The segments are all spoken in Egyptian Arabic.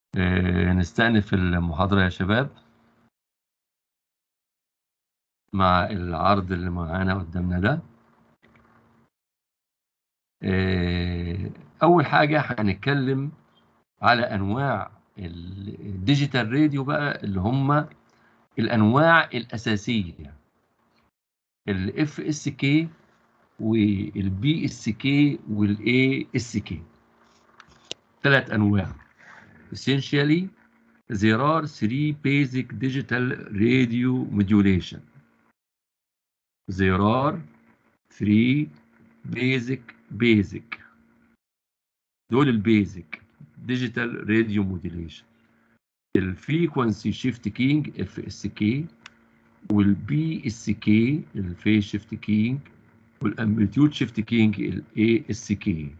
آه، نستأنف المحاضرة يا شباب مع العرض اللي معانا قدامنا ده آه، أول حاجة هنتكلم على أنواع الديجيتال راديو بقى اللي هم الأنواع الأساسية الاف اس كي والبي اس كي والاي اس كي ثلاث أنواع essentially there are three basic digital radio modulation there are three basic basic دول البيزك digital radio modulation الفريكونسي شيفت كينج اف اس كي والبي اس كي الفيس شيفت كينج والامبليتيود شيفت كينج الاي اس كي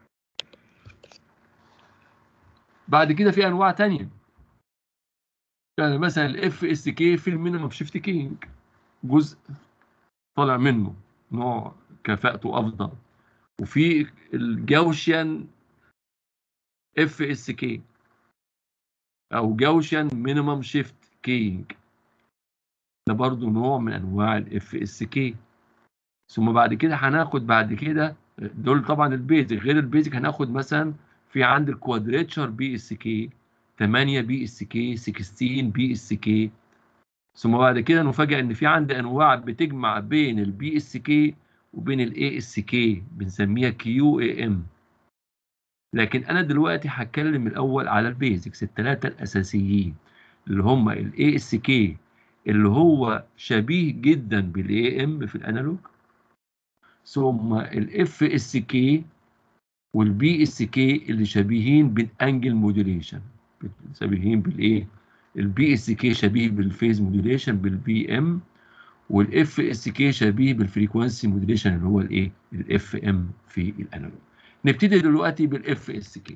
بعد كده في انواع تانية يعني مثلا الاف اس كي في المينيمم شيفت كينج جزء طالع منه نوع كفاءته افضل وفي الجاوشيان اف اس كي او جاوشيان مينيمم شيفت كينج ده برضو نوع من انواع الاف اس كي ثم بعد كده هناخد بعد كده دول طبعا البيزك غير البيزك هناخد مثلا في عند الكوادريتشر بي اس كي 8 بي اس كي 16 بي اس كي ثم بعد كده نفاجئ ان في عندي انواع بتجمع بين البي اس كي وبين الاي اس كي بنسميها كيو اي ام لكن انا دلوقتي هتكلم الاول على البيزكس الثلاثه الاساسيين اللي هم الاي اس كي اللي هو شبيه جدا بالاي ام في الانالوج ثم الاف اس كي والبي اس كي اللي شبيهين بالانجل موديوليشن شبيهين بالايه البي اس كي شبيه بالفيز موديوليشن بالبي ام والاف اس كي شبيه بالفريكوانسي موديوليشن اللي هو الايه الاف ام في الانالوج نبتدي دلوقتي بالاف اس كي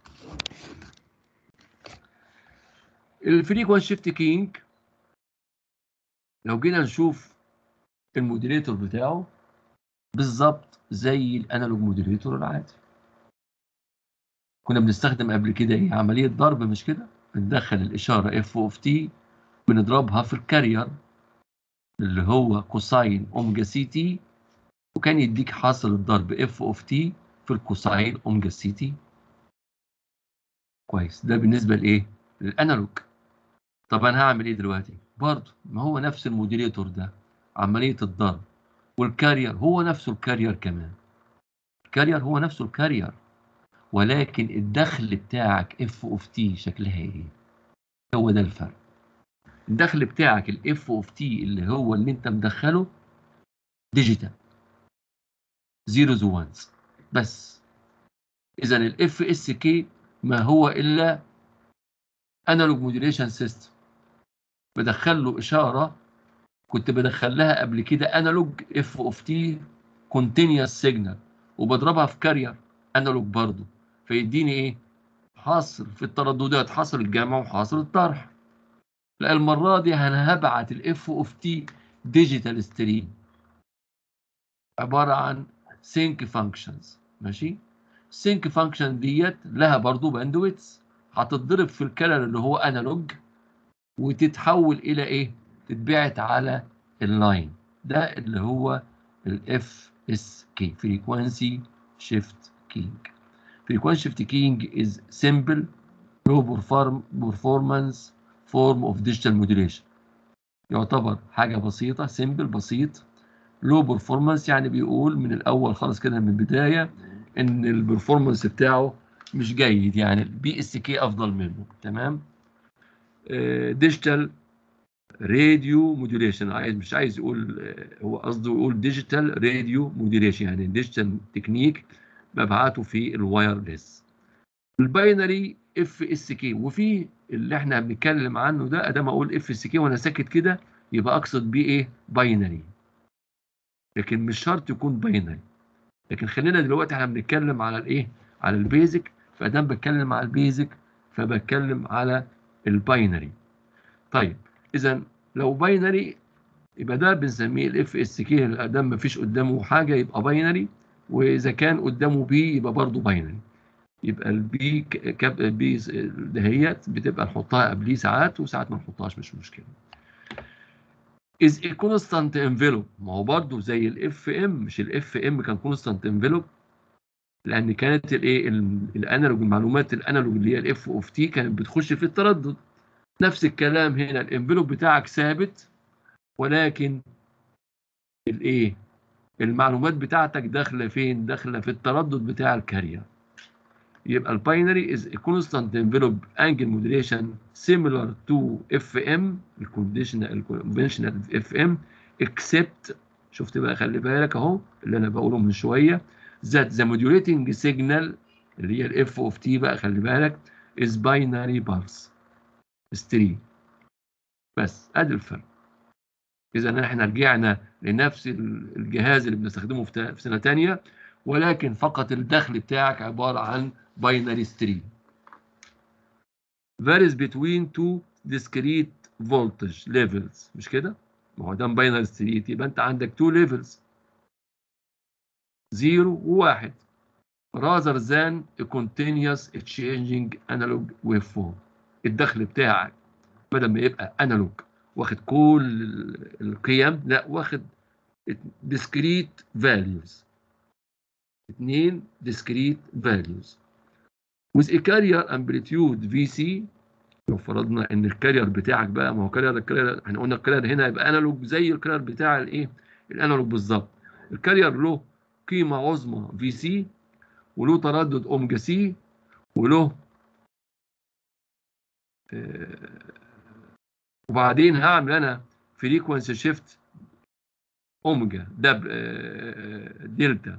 الفريكوانسي شيفت كينج لو جينا نشوف الموديليتور بتاعه بالظبط زي الانالوج موديليتور العادي كنا بنستخدم قبل كده ايه عمليه ضرب مش كده بندخل الاشاره اف اوف تي بنضربها في الكارير اللي هو كوساين اوميجا سي تي وكان يديك حاصل الضرب اف اوف تي في الكوساين اوميجا سي تي كويس ده بالنسبه لايه للانالوج طب انا هعمل ايه دلوقتي برضه ما هو نفس الموديليتور ده عمليه الضرب والكارير هو نفسه الكارير كمان الكارير هو نفسه الكارير ولكن الدخل بتاعك اف اوف تي شكلها ايه هو ده الفرق الدخل بتاعك الاف اوف تي اللي هو اللي انت مدخله ديجيتال زيروز وانز بس اذا الاف اس كي ما هو الا انالوج موديوليشن سيستم بدخل له اشاره كنت بدخل لها قبل كده انالوج اف اوف تي كونتينيوس سيجنال وبضربها في كارير انالوج برضه فيديني ايه حاصل في الترددات حاصل الجمع وحاصل الطرح لا المره دي انا هبعت الاف اوف تي ديجيتال ستريم عباره عن سينك فانكشنز ماشي السينك فانكشن ديت لها برضو باندويتس هتتضرب في الكلر اللي هو انالوج وتتحول الى ايه تتبعت على اللاين ده اللي هو الاف اس كي فريكوانسي شيفت كينج frequency shift keying is simple low perform performance form of digital modulation يعتبر حاجة بسيطة simple بسيط low performance يعني بيقول من الأول خالص كده من البداية إن البرفورمانس بتاعه مش جيد يعني البي اس كي أفضل منه تمام ديجيتال راديو موديوليشن عايز مش عايز يقول هو قصده يقول ديجيتال راديو موديوليشن يعني ديجيتال تكنيك مبعاته في الوايرلس الباينري اف اس كي وفي اللي احنا بنتكلم عنه ده ادام اقول اف اس كي وانا ساكت كده يبقى اقصد بيه ايه باينري لكن مش شرط يكون باينري لكن خلينا دلوقتي احنا بنتكلم على الايه على البيزك فادام بتكلم على البيزك فبتكلم على الباينري طيب اذا لو باينري يبقى ده بنسميه الاف اس كي ادام مفيش قدامه حاجه يبقى باينري واذا كان قدامه بي يبقى برضه باينري يبقى البي كاب البي دهيت بتبقى نحطها قبليه ساعات وساعات ما نحطهاش مش مشكله is a constant envelope ما هو برضه زي الاف ام مش الاف ام كان constant envelope لان كانت الايه الانالوج المعلومات الانالوج اللي هي الاف اوف تي كانت بتخش في التردد نفس الكلام هنا الانفلوب بتاعك ثابت ولكن الايه المعلومات بتاعتك داخله فين داخله في التردد بتاع الكارير يبقى الباينري از كونستانت انفلوب انجل موديليشن similar to FM الكونديشنال الكونفشنال اف ام اكسبت شفت بقى خلي بالك اهو اللي انا بقوله من شويه that the modulating signal اللي هي الاف اوف تي بقى خلي بالك is binary pulse ستريم بس ادي الفرق اذا احنا رجعنا لنفس الجهاز اللي بنستخدمه في سنه ثانيه ولكن فقط الدخل بتاعك عباره عن باينري ستريم varies between two discrete voltage levels مش كده؟ ما هو ده باينري ستريم يبقى انت عندك two levels زيرو وواحد rather than a continuous changing analog waveform الدخل بتاعك بدل ما يبقى انالوج واخد كل القيم لا واخد discrete values اثنين discrete values with a carrier amplitude VC لو فرضنا ان الكارير بتاعك بقى ما هو كارير الكارير احنا قلنا الكارير هنا يبقى انالوج زي الكارير بتاع الايه الانالوج بالظبط الكارير له قيمه عظمى في سي وله تردد اومجا سي وله وبعدين هعمل انا فريكونسي شيفت اوميجا دبل دلتا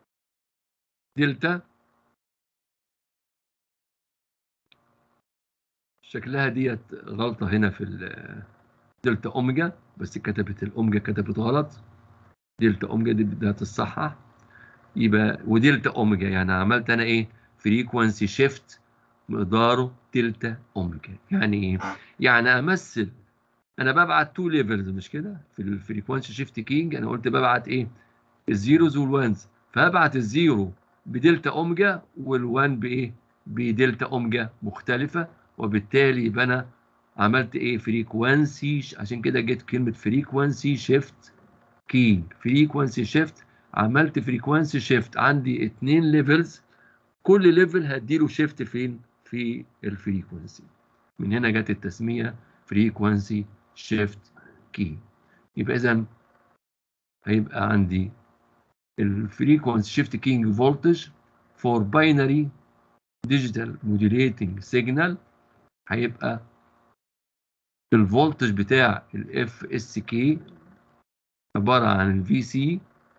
دلتا شكلها ديت غلطه هنا في دلتا اوميجا بس كتبت الاوميجا كتبت غلط دلتا اوميجا دي بدها تصحح يبقى ودلتا اوميجا يعني عملت انا ايه فريكونسي شيفت مقداره دلتا اوميجا يعني ايه يعني امثل انا ببعت تو ليفلز مش كده في الفريكوانسي شيفت كينج انا قلت ببعت ايه الزيروز والوانز فهبعت الزيرو بدلتا اوميجا والوان بايه بدلتا اوميجا مختلفه وبالتالي يبقى انا عملت ايه فريكوانسي عشان كده جت كلمه فريكوانسي شيفت كينج فريكوانسي شيفت عملت فريكوانسي شيفت عندي اتنين ليفلز كل ليفل هديله شيفت فين في الفريكونسي من هنا جت التسميه فريكونسي شيفت كي يبقى اذا هيبقى عندي الفريكونسي شيفت كينج فولتج فور باينري ديجيتال موديليتنج سيجنال هيبقى الفولتج بتاع الاف اس كي عباره عن الفي سي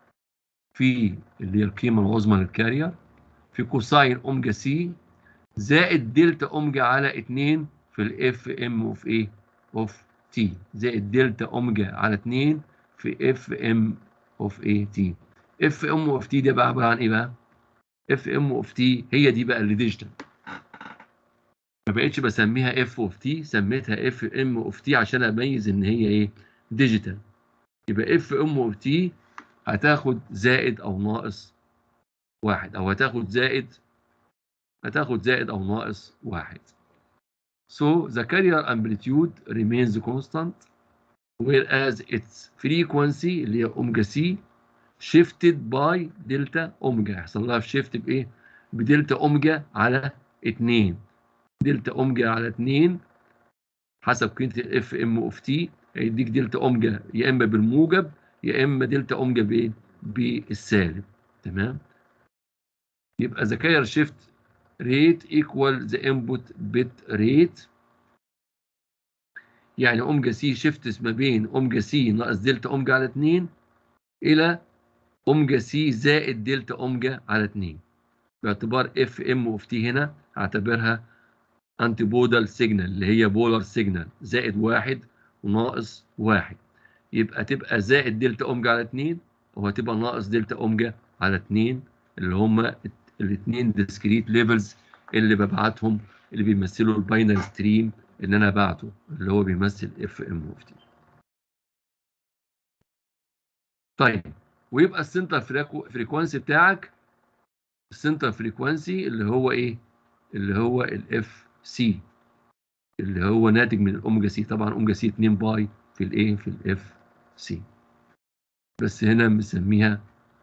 في اللي هي القيمه العظمى للكارير في كوساين اومجا سي زائد دلتا اومجا على 2 في الاف ام اوف ايه اوف تي زائد دلتا اومجا على 2 في اف ام اوف ايه تي اف ام اوف تي ده بقى عباره عن ايه بقى اف ام اوف تي هي دي بقى اللي ديجيتال ما بقتش بسميها اف اوف تي سميتها اف ام اوف تي عشان اميز ان هي ايه ديجيتال يبقى اف ام اوف تي هتاخد زائد او ناقص واحد او هتاخد زائد هتاخد زائد او ناقص واحد So the carrier amplitude remains constant whereas its frequency اللي هي اوميجا سي shifted by دلتا اوميجا هيحصل لها شيفت بايه؟ بدلتا اوميجا على 2 دلتا اوميجا على 2 حسب قيمه الاف ام اوف تي هيديك دلتا اوميجا يا اما بالموجب يا اما دلتا اوميجا بايه؟ بالسالب تمام؟ يبقى the carrier shift rate equal the input bit rate يعني اوميجا سي شيفتس ما بين اوميجا سي ناقص دلتا اوميجا على 2 الى اوميجا سي زائد دلتا اوميجا على 2 باعتبار اف ام اوف تي هنا هعتبرها انتي بودال سيجنال اللي هي بولار سيجنال زائد واحد وناقص واحد يبقى تبقى زائد دلتا اوميجا على 2 وهتبقى ناقص دلتا اوميجا على 2 اللي هم الاثنين ديسكريت ليفلز اللي ببعتهم اللي بيمثلوا الباينري ستريم اللي انا بعته اللي هو بيمثل اف ام اوف تي طيب ويبقى السنتر فريكوانسي بتاعك السنتر فريكوانسي اللي هو ايه اللي هو الاف سي اللي هو ناتج من الاوميجا سي طبعا اوميجا سي 2 باي في الايه في الاف سي بس هنا بنسميها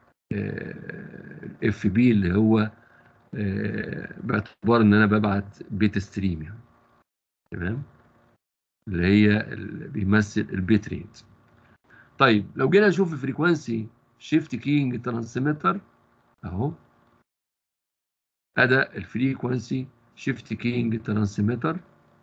الاف بي اللي هو آه، باعتبار ان انا ببعت بيت ستريم يعني تمام اللي هي اللي بيمثل البيت ريت طيب لو جينا نشوف الفريكوانسي شيفت كينج ترانسميتر اهو ادى الفريكوانسي شيفت كينج ترانسميتر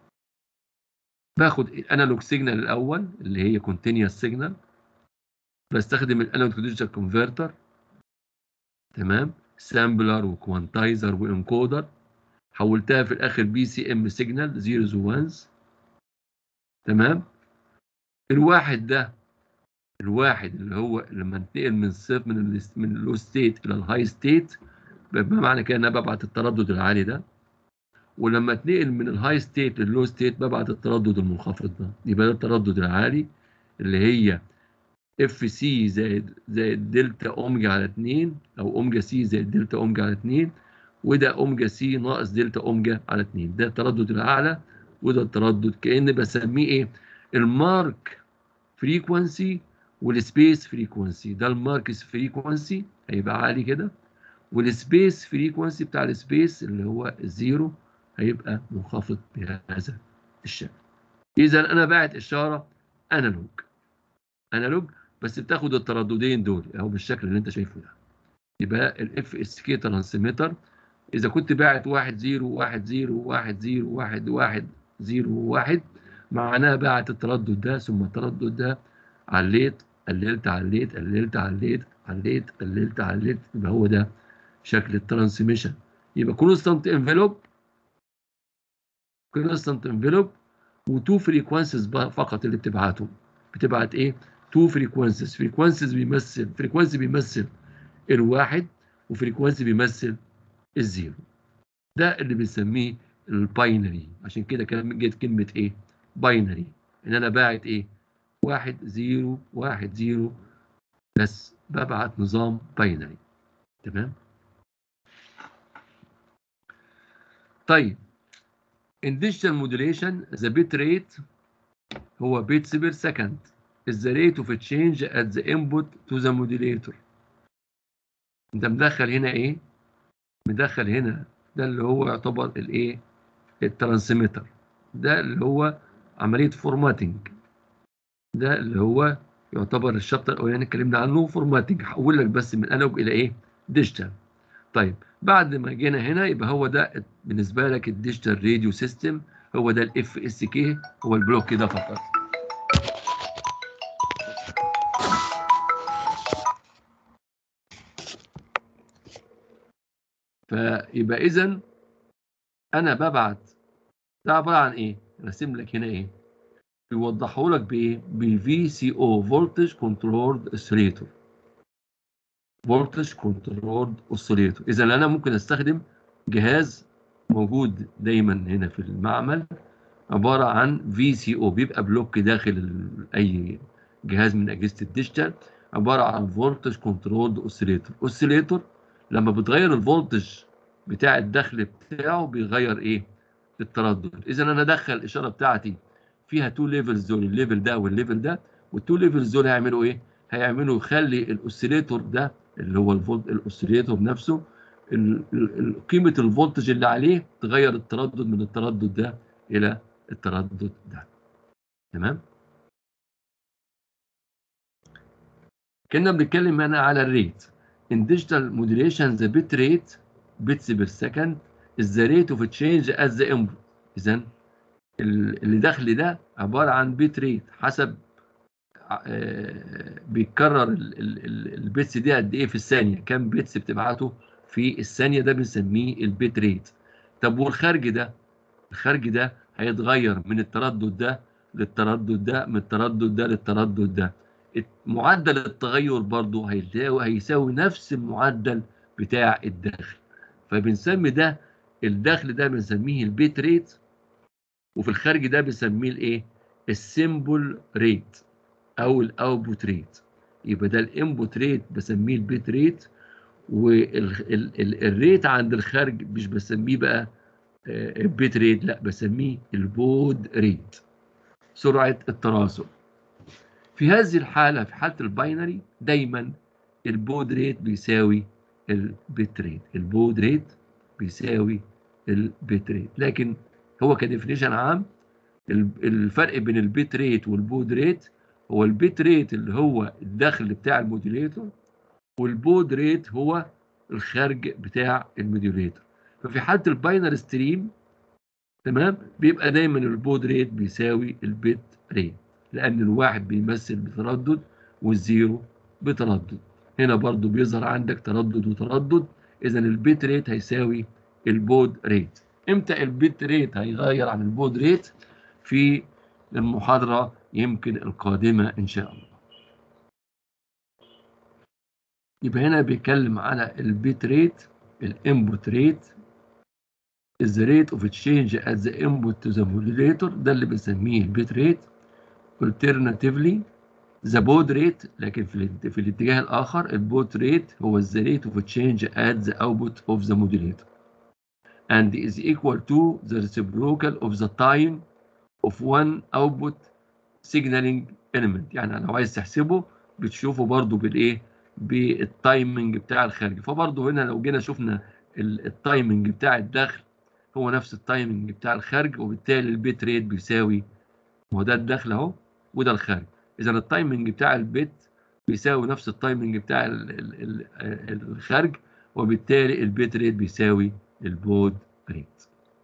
باخد الانالوج سيجنال الاول اللي هي كونتينيوس سيجنال بستخدم الانالوج ديجيتال كونفرتر تمام سامبلر وكوانتايزر وانكودر حولتها في الاخر بي سي ام سيجنال زيروز وانز تمام الواحد ده الواحد اللي هو لما انتقل من صفر من ال من اللو ستيت الى الهاي ستيت بمعنى كده ان انا ببعت التردد العالي ده ولما اتنقل من الهاي ستيت لللو ستيت ببعت التردد المنخفض ده يبقى ده التردد العالي اللي هي اف سي زائد زائد دلتا اوميجا على 2 او اوميجا سي زائد دلتا اوميجا على 2 وده اوميجا سي ناقص دلتا اوميجا على 2 ده التردد الاعلى وده التردد كأن بسميه ايه المارك فريكوانسي والسبيس فريكوانسي ده الماركس فريكوانسي هيبقى عالي كده والسبيس فريكوانسي بتاع السبيس اللي هو الزيرو هيبقى منخفض بهذا الشكل اذا انا باعت اشاره انالوج انالوج بس بتاخد الترددين دول اهو بالشكل اللي انت شايفه ده يبقى الاف اس كي ترانسميتر اذا كنت باعت 1 0 1 0 1 0 1 1 0 1 معناها باعت التردد ده ثم التردد ده عليت قللت عليت قللت عليت عليت قللت عليت يبقى هو ده شكل الترانسميشن يبقى كونستانت انفلوب كونستانت انفلوب وتو فريكوانسيز فقط اللي بتبعتهم بتبعت ايه؟ تو فريكوانسيز فريكوانسيز بيمثل فريكوانسي بيمثل الواحد وفريكوانسي بيمثل الزيرو ده اللي بنسميه الباينري عشان كده كان جت كلمه ايه؟ باينري ان انا باعت ايه؟ واحد زيرو واحد زيرو بس ببعت نظام باينري تمام؟ طيب in digital modulation the bit rate هو bits per second is the rate of change at the input to the modulator انت مدخل هنا ايه مدخل هنا ده اللي هو يعتبر الايه الترانسميتر ده اللي هو عمليه فورماتنج ده اللي هو يعتبر الشابتر الاولاني اتكلمنا عنه فورماتنج هقول لك بس من انالوج الى ايه ديجيتال طيب بعد ما جينا هنا يبقى هو ده بالنسبه لك الديجيتال راديو سيستم هو ده الاف اس كي هو البلوك ده فقط فيبقى اذا انا ببعت ده عباره عن ايه؟ راسم لك هنا ايه؟ بيوضحوا لك بايه؟ بفي سي او فولتج كنترولد اوسيليتور فولتج كنترولد اوسيليتور اذا انا ممكن استخدم جهاز موجود دايما هنا في المعمل عباره عن في سي او بيبقى بلوك داخل اي جهاز من اجهزه الديجيتال عباره عن فولتج كنترولد اوسيليتور اوسيليتور لما بتغير الفولتج بتاع الدخل بتاعه بيغير ايه التردد اذا انا ادخل الاشاره بتاعتي فيها تو ليفلز دول الليفل ده والليفل ده والتو ليفلز دول هيعملوا ايه هيعملوا يخلي الاوسيليتور ده اللي هو الفولت الاوسيليتور نفسه قيمه الفولتج اللي عليه تغير التردد من التردد ده الى التردد ده تمام كنا بنتكلم هنا على الريت in digital modulation the bit rate bits per second is the rate of change at the input اذا اللي داخل ده عباره عن بيت ريت حسب بيتكرر البيتس دي قد ايه في الثانيه كام بيتس بتبعته في الثانيه ده بنسميه البيت ريت طب والخارج ده الخارج ده هيتغير من التردد ده للتردد ده من التردد ده للتردد ده معدل التغير برضه هيساوي هيساوي نفس المعدل بتاع الدخل فبنسمي ده الدخل ده بنسميه البيت ريت وفي الخارج ده بنسميه الايه السيمبل ريت او الاوتبوت ريت يبقى ده الانبوت ريت بسميه البيت ريت والريت عند الخارج مش بسميه بقى بيت ريت لا بسميه البود ريت سرعه التراسل في هذه الحاله في حاله الباينري دايما البود ريت بيساوي البيت ريت البود ريت بيساوي البيت ريت لكن هو كديفينيشن عام الفرق بين البيت ريت والبود ريت هو البيت ريت اللي هو الدخل بتاع الموديليتور والبود ريت هو الخارج بتاع الموديليتور ففي حاله الباينر ستريم تمام بيبقى دايما البود ريت بيساوي البيت ريت لان الواحد بيمثل بتردد والزيرو بتردد هنا برضو بيظهر عندك تردد وتردد اذا البيت ريت هيساوي البود ريت امتى البيت ريت هيغير عن البود ريت في المحاضرة يمكن القادمة إن شاء الله يبقى هنا بيتكلم على البيت ريت الانبوت ريت is the rate of change at the input to the modulator ده اللي بنسميه البيت ريت alternatively the baud rate لكن في, في الاتجاه الآخر البود ريت هو the rate of change at the output of the modulator and is equal to the reciprocal of the time of one output signaling element يعني لو عايز تحسبه بتشوفه برضو بالايه بالتايمنج بتاع الخارج فبرضو هنا لو جينا شفنا التايمنج بتاع الدخل هو نفس التايمنج بتاع الخارج وبالتالي البيت ريت بيساوي هو ده الدخل اهو وده الخارج اذا التايمنج بتاع البيت بيساوي نفس التايمنج بتاع الخارج وبالتالي البيت ريت بيساوي البود ريت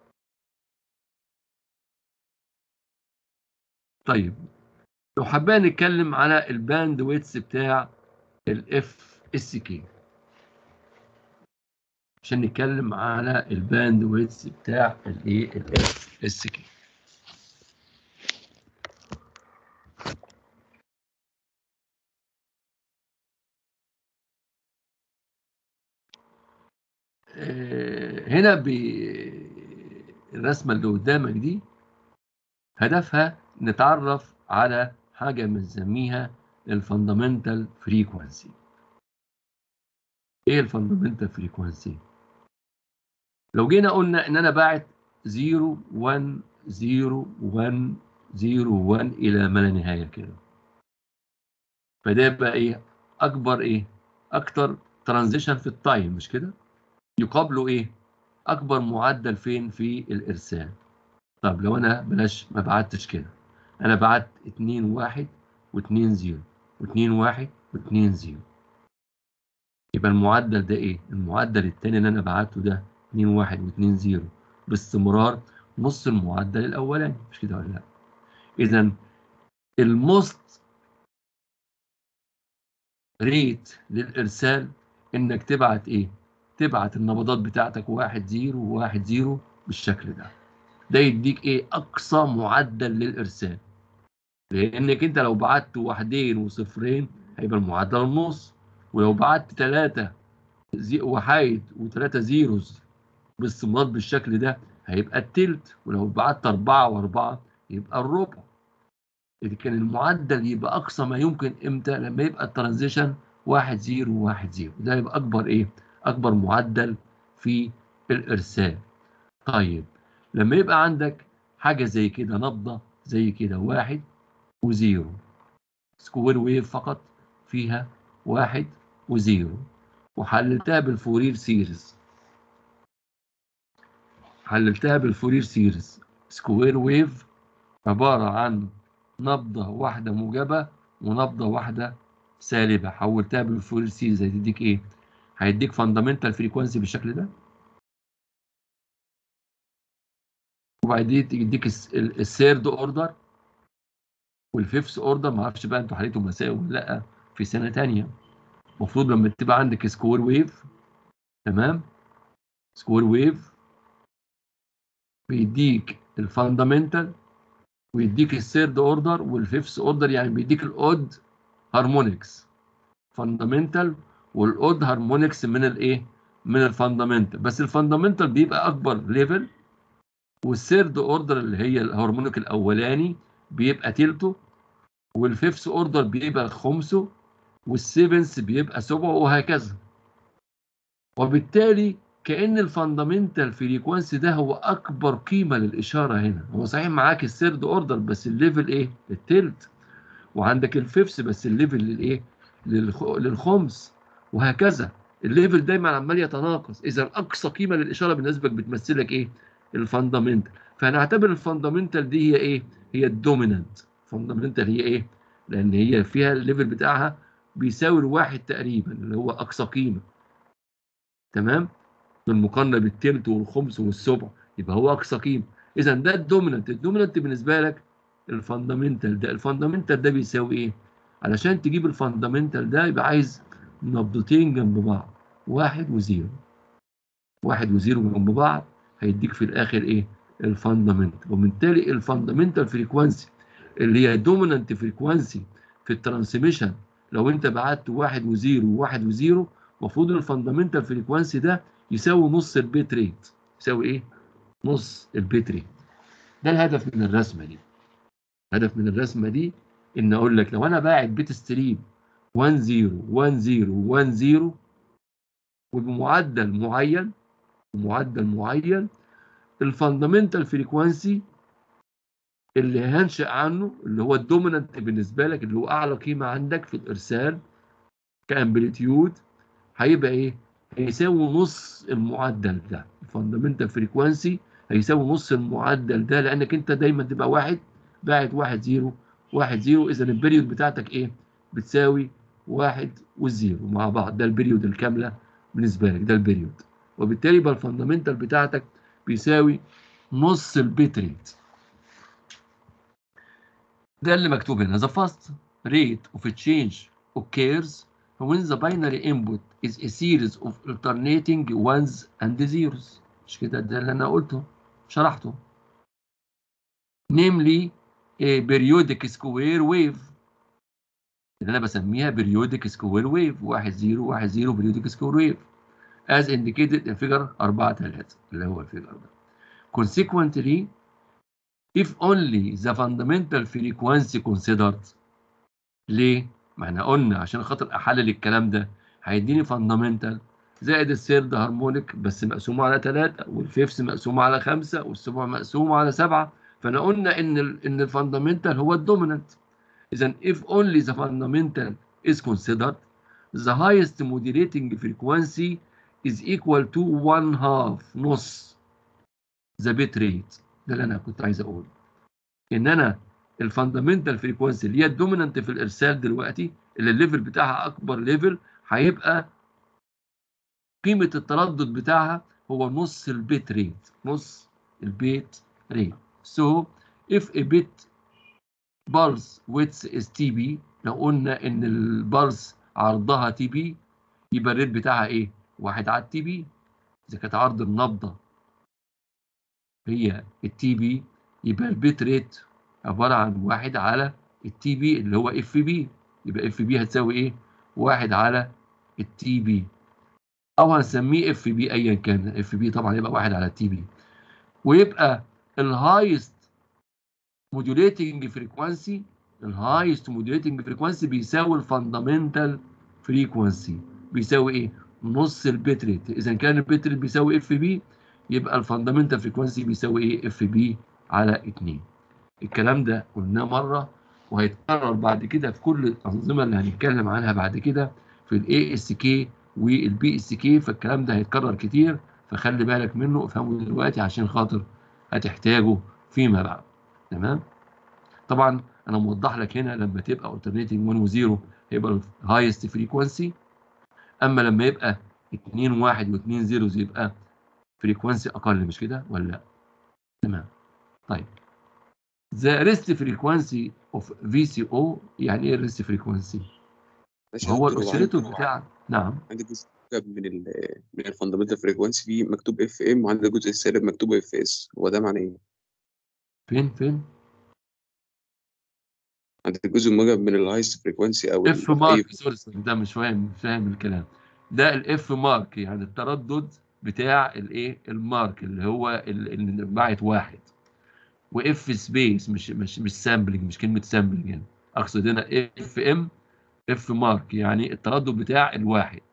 طيب لو حابين نتكلم على الباند ويتس بتاع الاف اس كي عشان نتكلم على الباند ويتس بتاع الايه الاف اس كي هنا بالرسمه اللي قدامك دي هدفها نتعرف على حاجة بنسميها الفاندامنتال فريكوانسي ايه الفاندامنتال فريكوانسي لو جينا قلنا ان انا باعت 0 1 0 1 0 1 الى ما لا نهايه كده فده يبقى ايه اكبر ايه اكتر ترانزيشن في التايم مش كده يقابله ايه اكبر معدل فين في الارسال طب لو انا بلاش ما بعتش كده انا بعت 2 1 و2 0 و2 1 و2 0 يبقى المعدل ده ايه المعدل الثاني اللي انا بعته ده 2 1 و2 0 باستمرار نص المعدل الاولاني مش كده ولا لا اذا الموست ريت للارسال انك تبعت ايه تبعت النبضات بتاعتك 1 0 و1 0 بالشكل ده ده يديك ايه اقصى معدل للارسال لانك انت لو بعت واحدين وصفرين هيبقى المعدل النص ولو بعت ثلاثة وحايد وثلاثة زيروز باستمرار بالشكل ده هيبقى التلت ولو بعت أربعة وأربعة يبقى الربع إذا كان المعدل يبقى أقصى ما يمكن إمتى لما يبقى الترانزيشن واحد زيرو وواحد زيرو ده يبقى أكبر إيه؟ أكبر معدل في الإرسال طيب لما يبقى عندك حاجة زي كده نبضة زي كده واحد وزيرو سكوير ويف فقط فيها واحد وزيرو وحللتها بالفورير سيريز حللتها بالفورير سيريز سكوير ويف عبارة عن نبضة واحدة موجبة ونبضة واحدة سالبة حولتها بالفورير سيريز هتديك ايه؟ هيديك فاندامنتال فريكوانسي بالشكل ده وبعدين يديك الثيرد اوردر والفيفث اوردر ما اعرفش بقى انتوا حليتوا مساء ولا لا في سنه ثانيه المفروض لما تبقى عندك سكوير ويف تمام سكوير ويف بيديك الفاندامنتال ويديك الثيرد اوردر والفيفث اوردر يعني بيديك الاود هارمونكس فاندامنتال والاود هارمونكس من الايه من الفاندامنتال بس الفاندامنتال بيبقى اكبر ليفل والثيرد اوردر اللي هي الهارمونيك الاولاني بيبقى تلته والفيفث اوردر بيبقى خمسه والسيفنث بيبقى سبعه وهكذا وبالتالي كأن الفاندامنتال فريكوانسي ده هو أكبر قيمة للإشارة هنا هو صحيح معاك الثيرد أوردر بس الليفل إيه؟ التلت وعندك الفيفث بس الليفل للإيه؟ للخ... للخمس وهكذا الليفل دايما عمال يتناقص إذا أقصى قيمة للإشارة بالنسبة لك بتمثلك إيه؟ الفاندامنتال فهنعتبر الفاندامنتال دي هي إيه؟ هي الدومينانت فاندامنتال هي إيه؟ لأن هي فيها الليفل بتاعها بيساوي الواحد تقريبا اللي هو أقصى قيمة تمام؟ بالمقارنه بالتلت والخمس والسبع يبقى هو اقصى قيمه اذا ده الدومينانت الدومينانت بالنسبه لك الفاندامنتال ده الفاندامنتال ده بيساوي ايه علشان تجيب الفاندامنتال ده يبقى عايز نبضتين جنب بعض واحد وزيرو واحد وزيرو جنب بعض هيديك في الاخر ايه الفاندامنتال وبالتالي الفاندامنتال فريكوانسي اللي هي دومينانت فريكوانسي في الترانسميشن لو انت بعت واحد وزيرو وواحد وزيرو المفروض الفاندامنتال فريكوانسي ده يساوي نص البيت ريت يساوي ايه؟ نص البيت ريت ده الهدف من الرسمه دي الهدف من الرسمه دي ان اقول لك لو انا باعت بيت ستريم 1 0 1 0 1 0 وبمعدل معين بمعدل معين الفاندامنتال فريكوانسي اللي هنشأ عنه اللي هو الدومينانت بالنسبه لك اللي هو اعلى قيمه عندك في الارسال كامبليتيود هيبقى ايه؟ هيساوي نص المعدل ده الفاندامنتال فريكوانسي هيساوي نص المعدل ده لانك انت دايما تبقى واحد باعت واحد زيرو واحد زيرو اذا البريود بتاعتك ايه؟ بتساوي واحد والزيرو مع بعض ده البريود الكامله بالنسبه لك ده البريود وبالتالي يبقى الفاندامنتال بتاعتك بيساوي نص البيت ريت ده اللي مكتوب هنا the fast rate of change occurs when the binary input is a series of alternating ones and zeros مش كده ده اللي انا قلته شرحته namely a periodic square wave اللي انا بسميها periodic square wave 1 0 1 0 periodic square wave as indicated in figure 4 3 اللي هو الفيجر ده consequently if only the fundamental frequency considered ليه؟ ما احنا قلنا عشان خاطر احلل الكلام ده هيديني فاندامنتال زائد السيرد هارمونيك بس مقسومه على 3 والفيفث مقسومه على 5 والسبع مقسومه على 7 فانا قلنا ان ال ان الفاندامنتال هو الدومينانت اذا if only the fundamental is considered the highest modulating frequency is equal to one half نص the bit rate ده اللي انا كنت عايز اقوله ان انا الفاندامنتال فريكوانسي اللي هي الدومينانت في الارسال دلوقتي اللي الليفل بتاعها اكبر ليفل هيبقى قيمه التردد بتاعها هو نص البيت ريت نص البيت ريت so if a bit pulse width is TB لو قلنا ان البلس عرضها تي بي يبقى الريت بتاعها ايه؟ واحد على التي بي اذا كانت عرض النبضه هي التي بي يبقى البيت ريت عباره عن واحد على التي بي اللي هو اف بي يبقى اف بي هتساوي ايه؟ واحد على التي بي او هنسميه اف بي ايا كان اف بي طبعا يبقى واحد على التي بي ويبقى الهايست موديوليتنج فريكوانسي الهايست موديوليتنج فريكوانسي بيساوي الفاندامنتال فريكوانسي بيساوي ايه؟ نص البيت ريت اذا كان البيت ريت بيساوي اف بي يبقى الفاندامنتال فريكوانسي بيساوي ايه؟ اف بي على 2 الكلام ده قلناه مره وهيتكرر بعد كده في كل الانظمه اللي هنتكلم عنها بعد كده في الاي اس كي والبي اس كي فالكلام ده هيتكرر كتير فخلي بالك منه افهمه دلوقتي عشان خاطر هتحتاجه فيما بعد تمام طبعا انا موضح لك هنا لما تبقى alternating 1 و 0 هيبقى الهايست فريكوانسي اما لما يبقى 2 1 و2 0 يبقى فريكوانسي اقل مش كده ولا لا تمام طيب the rest frequency of VCO يعني ايه الريست فريكوانسي هو الاوسيليتور بتاع نعم عندك جزء من ال من الفاندامنتال فريكوانسي فيه مكتوب اف ام وعندك الجزء السالب مكتوب اف اس هو ده معناه ايه؟ فين فين عندك الجزء الموجب من الهايست فريكوانسي او اف مارك سوري ده مش فاهم مش فاهم الكلام ده الاف مارك يعني التردد بتاع الايه المارك اللي هو اللي باعت واحد واف سبيس مش مش مش سامبلنج مش كلمه سامبلنج يعني اقصد هنا اف ام اف مارك يعني التردد بتاع الواحد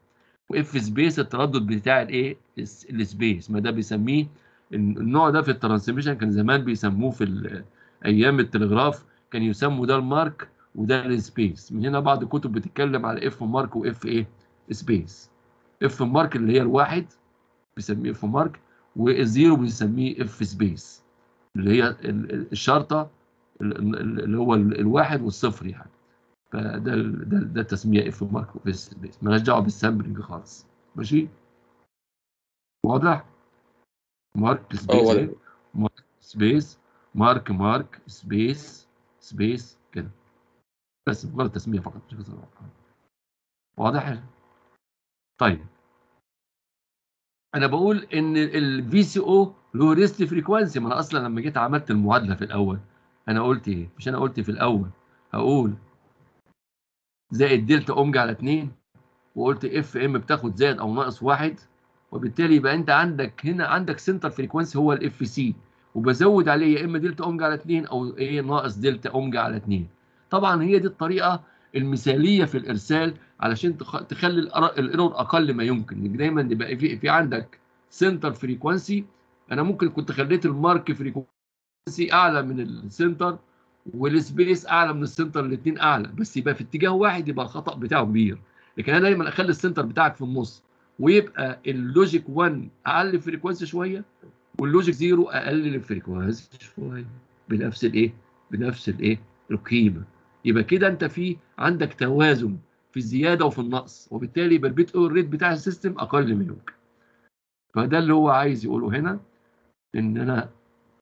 واف سبيس التردد بتاع الايه الس- السبيس ما ده بيسميه النوع ده في الترانسميشن كان زمان بيسموه في ال- ايام التلغراف كان يسموا ده المارك وده السبيس من هنا بعض الكتب بتتكلم على اف مارك واف ايه سبيس اف مارك اللي هي الواحد بيسميه اف مارك والزيرو بيسميه اف سبيس اللي هي ال- ال- الشرطه ال- ال- اللي هو ال- الواحد والصفر يعني فده ال- ده ده التسميه اف مارك واف سبيس مالهاش دعوه بالسامبلنج خالص ماشي واضح مارك اه سبيس واضح ايه مارك سبيس مارك مارك سبيس سبيس كده بس مجرد تسميه فقط مش أكتر. واضح طيب انا بقول ان الفي سي او له ريست فريكوانسي ما انا اصلا لما جيت عملت المعادله في الاول انا قلت ايه مش انا قلت في الاول هقول زائد دلتا اومجا على 2 وقلت اف ام بتاخد زائد او ناقص واحد وبالتالي يبقى انت عندك هنا عندك سنتر فريكوانسي هو الاف سي وبزود عليه يا اما دلتا اومجا على 2 او ايه ناقص دلتا اومجا على 2 طبعا هي دي الطريقه المثاليه في الارسال علشان تخ- تخلي الأر- الايرور اقل ما يمكن إنك دايما يبقى في, في عندك سنتر فريكوانسي انا ممكن كنت خليت المارك فريكوانسي اعلى من السنتر والسبيس اعلى من السنتر الاثنين اعلى بس يبقى في اتجاه واحد يبقى الخطا بتاعه كبير لكن انا دايما اخلي السنتر بتاعك في النص ويبقى اللوجيك 1 اقل فريكوانسي شويه واللوجيك 0 اقل الفريكوانسي شويه بنفس الايه بنفس الايه القيمه يبقى كده انت في عندك توازن في الزياده وفي النقص وبالتالي يبقى البيت اور ريت بتاع السيستم اقل من يمكن فده اللي هو عايز يقوله هنا ان انا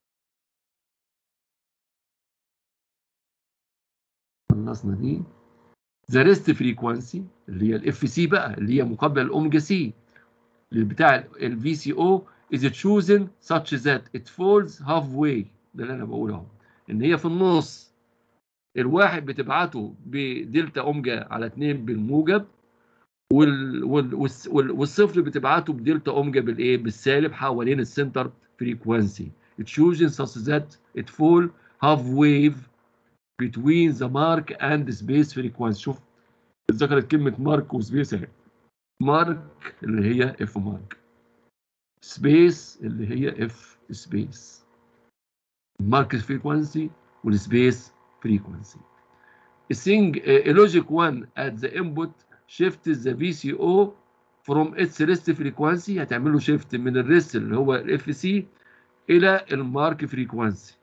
خلصنا دي ذا ريست فريكوانسي اللي هي الاف سي بقى اللي هي مقابله الاوميجا سي بتاع الفي سي او is chosen such that it falls halfway ده اللي انا بقوله اهو ان هي في النص الواحد بتبعته بدلتا اومجا على 2 بالموجب وال وال والس- وال والصفر بتبعته بدلتا اومجا بالايه بالسالب حوالين السنتر فريكوانسي chosen such that it fall half wave between the mark and space frequency شوف ذكرت كلمة مارك وسبيس اهي مارك اللي هي اف مارك سبيس اللي هي اف سبيس المارك فريكوانسي والسبيس فريكوانسي السينج لوجيك 1 at the input shifts the VCO from its rest frequency هتعمل له شيفت من الريست اللي هو الاف سي الى المارك فريكوانسي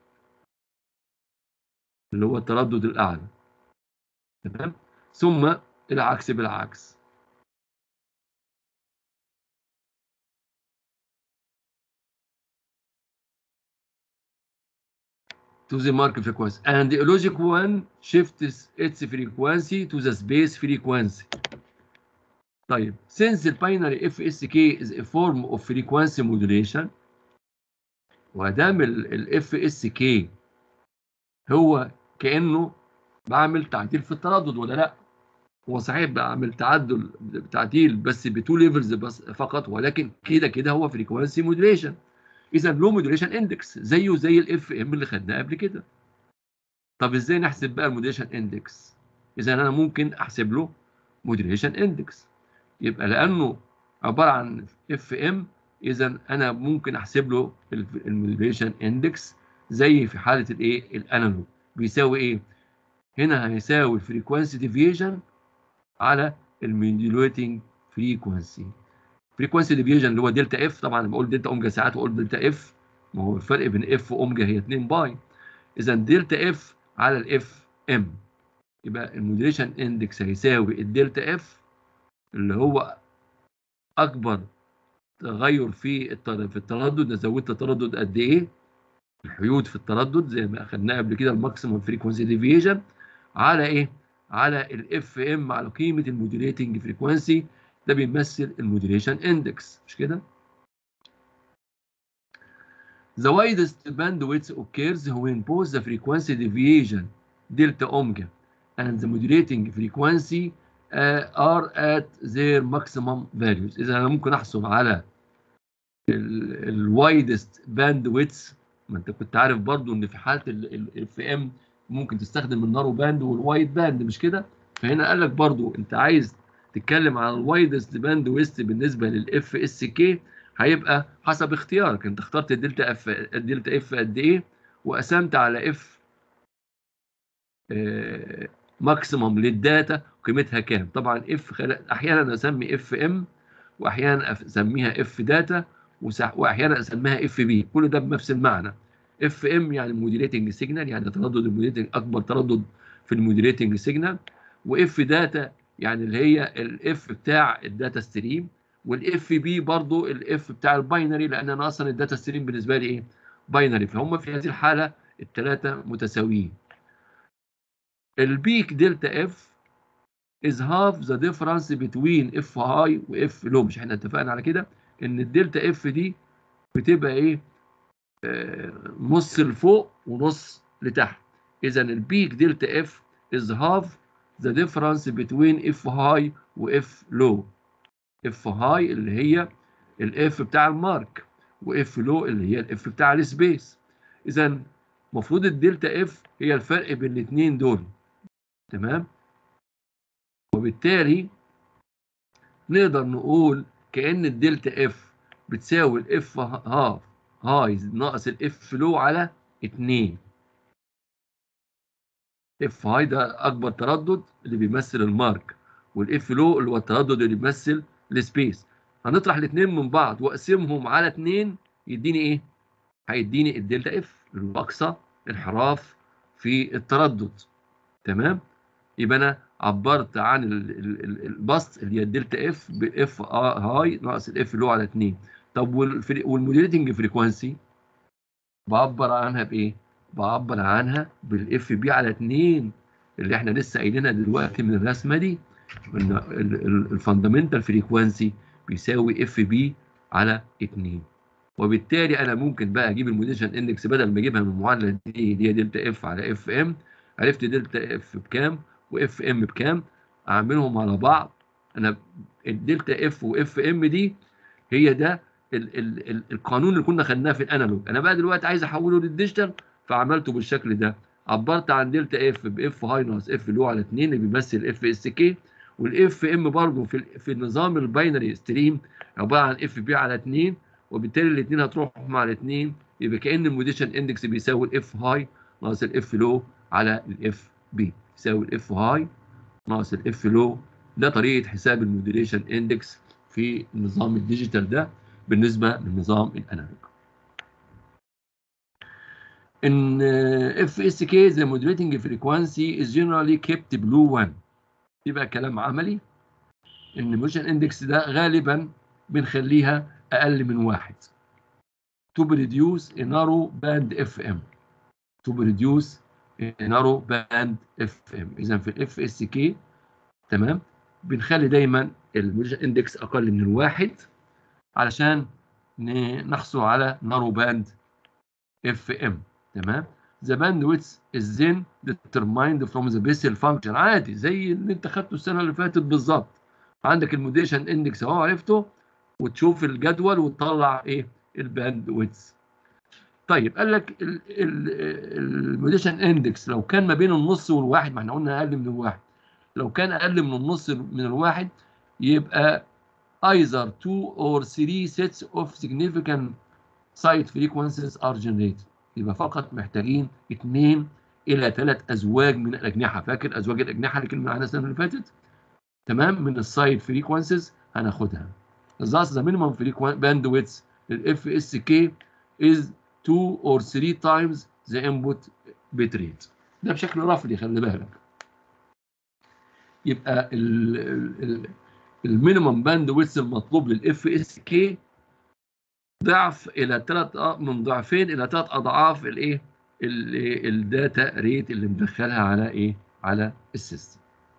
اللي هو التردد الاعلى تمام ثم العكس بالعكس to the mark frequency and the logic one shifts its frequency to the space frequency طيب since the binary FSK is a form of frequency modulation ودام ال FSK هو كأنه بعمل تعديل في التردد ولا لا هو صحيح بعمل تعدل تعديل بس بتو ليفلز بس فقط ولكن كده كده هو فريكوانسي موديليشن اذا له موديليشن اندكس زيه زي الاف ام اللي خدناه قبل كده طب ازاي نحسب بقى الموديليشن اندكس اذا انا ممكن احسب له موديليشن اندكس يبقى لانه عباره عن اف ام اذا انا ممكن احسب له الموديليشن اندكس زي في حاله الايه الانالوج بيساوي ايه هنا هيساوي الفريكوانسي ديفيجن على الموديوليتنج فريكوانسي فريكوانسي ديفيجن اللي هو دلتا اف طبعا بقول دلتا اومجا ساعات واقول دلتا اف ما هو الفرق بين اف واومجا هي 2 باي اذا دلتا اف على الاف ام يبقى الموديليشن اندكس هيساوي الدلتا اف اللي هو اكبر تغير في التر- في التردد انا زودت التردد قد ايه الحيود في التردد زي ما اخدناه قبل كده الماكسيموم فريكوانسي ديفيجن على ايه على الاف ام على قيمه الموديليتنج فريكوانسي ده بيمثل الموديليشن اندكس مش كده The widest bandwidth occurs when both the frequency deviation delta omega and the modulating frequency uh, are at their maximum values. إذا أنا ممكن أحصل على الوايدست باندويتس ما أنت كنت عارف برضو إن في حالة الاف ام ممكن تستخدم النارو باند والوايد باند مش كده؟ فهنا قال لك برضو أنت عايز تتكلم عن الوايدست باند ويست بالنسبه للاف اس كي هيبقى حسب اختيارك انت اخترت الدلتا اف الدلتا اف قد ايه وقسمت على اف ماكسيموم للداتا قيمتها كام طبعا اف احيانا اسمي اف ام واحيانا اسميها اف داتا واحيانا اسميها اف بي كل ده بنفس المعنى اف ام يعني موديليتنج سيجنال يعني تردد الموديليتنج اكبر تردد في الموديليتنج سيجنال واف داتا يعني اللي هي الاف بتاع الداتا ستريم والاف بي برضو الاف بتاع الباينري لان انا اصلا الداتا ستريم بالنسبه لي ايه باينري فهم في هذه الحاله الثلاثه متساويين البيك دلتا اف is half the difference between اف هاي واف لو مش احنا اتفقنا على كده ان الدلتا اف دي بتبقى ايه آه نص لفوق ونص لتحت اذا البيك دلتا اف is half the difference between اف هاي واف لو اف هاي اللي هي الاف بتاع المارك واف لو اللي هي الاف بتاع السبيس اذا المفروض الدلتا اف هي الفرق بين الاثنين دول تمام وبالتالي نقدر نقول كأن الدلتا اف بتساوي الاف هاف هاي ناقص الاف لو على 2 اف هاي ده اكبر تردد اللي بيمثل المارك والاف لو اللي هو التردد اللي بيمثل السبيس هنطرح الاثنين من بعض واقسمهم على 2 يديني ايه هيديني الدلتا اف اللي هو اقصى انحراف في التردد تمام يبقى انا عبرت عن البسط اللي هي الدلتا اف باف هاي ناقص الاف اللي هو على 2 طب والموديليتنج فريكوانسي بعبر عنها بايه؟ بعبر عنها بالاف بي على 2 اللي احنا لسه قايلينها دلوقتي من الرسمه دي ان الفاندامنتال فريكوانسي بيساوي اف بي على 2 وبالتالي انا ممكن بقى اجيب الموديشن اندكس بدل ما اجيبها من المعادله دي اللي هي دلتا اف على اف ام عرفت دلتا اف بكام واف ام بكام اعملهم على بعض انا الدلتا اف واف ام دي هي ده ال ال ال القانون اللي كنا خدناه في الانالوج انا بقى دلوقتي عايز احوله للديجيتال فعملته بالشكل ده عبرت عن دلتا اف باف هاي ناقص اف لو على 2 اللي بيمثل اف اس كي والاف ام برضه في في النظام الباينري ستريم عباره عن اف بي على 2 وبالتالي الاثنين هتروحوا مع الاثنين يبقى كان الموديشن اندكس بيساوي الاف هاي ناقص الاف لو على الاف بي يساوي الاف هاي ناقص الاف لو ده طريقه حساب الموديليشن اندكس في النظام الديجيتال ده بالنسبه للنظام الانالوج. ان اف اس كي the modulating frequency is generally kept below 1 يبقى كلام عملي ان الموديليشن اندكس ده غالبا بنخليها اقل من واحد to produce a narrow band FM to produce a narrow band FM اذا في الاف اس كي تمام بنخلي دايما الموديليشن اندكس اقل من الواحد علشان نحصل على نارو باند اف ام تمام the bandwidth is then determined from the Bessel function عادي زي اللي انت خدته السنه اللي فاتت بالظبط عندك الموديشن اندكس اهو عرفته وتشوف الجدول وتطلع ايه الباند ويدث طيب قال لك الموديشن اندكس لو كان ما بين النص والواحد ما احنا قلنا اقل من الواحد لو كان اقل من النص من الواحد يبقى either two or three sets of significant site frequencies are generated يبقى فقط محتاجين اثنين الى ثلاث ازواج من الاجنحه فاكر ازواج الاجنحه اللي كنا معانا السنه اللي فاتت تمام من السايد فريكونسيز هناخدها thus the minimum frequency bandwidth للاف اس كي is 2 or 3 times the input bit rate ده بشكل رفلي خلي بالك يبقى المينيمم باند ويدث المطلوب للاف اس كي ضعف الى ثلاث من ضعفين الى ثلاث اضعاف الايه الداتا ريت اللي مدخلها على ايه على السيستم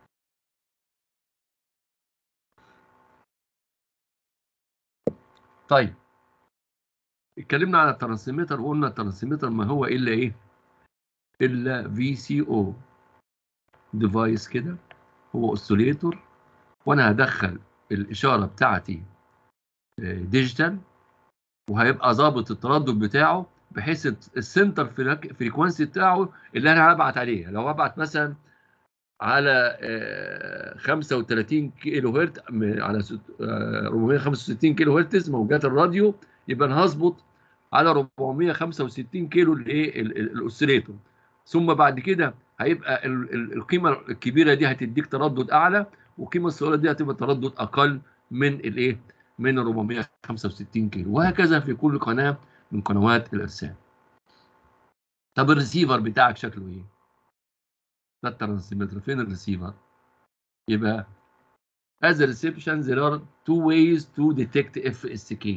طيب اتكلمنا على الترانسميتر وقلنا الترانسميتر ما هو الا ايه الا في سي او ديفايس كده هو اوسيليتور وانا هدخل الاشاره بتاعتي ديجيتال وهيبقى ظابط التردد بتاعه بحيث السنتر فريكوانسي بتاعه اللي انا هبعت عليه لو هبعت مثلا على آه، 35 كيلو هرتز م- على ست- آه، 465 كيلو هرتز موجات الراديو يبقى انا هظبط على 465 كيلو الايه ال- ال- الاوسيليتور ثم بعد كده هيبقى ال- ال- القيمه الكبيره دي هتديك تردد اعلى والقيمه الصغيره دي هتبقى تردد اقل من الايه من 465 كيلو وهكذا في كل قناه من قنوات الارسال طب الريسيفر بتاعك شكله ايه ده الترانسميتر فين الريسيفر يبقى as a reception there are two ways to detect FSK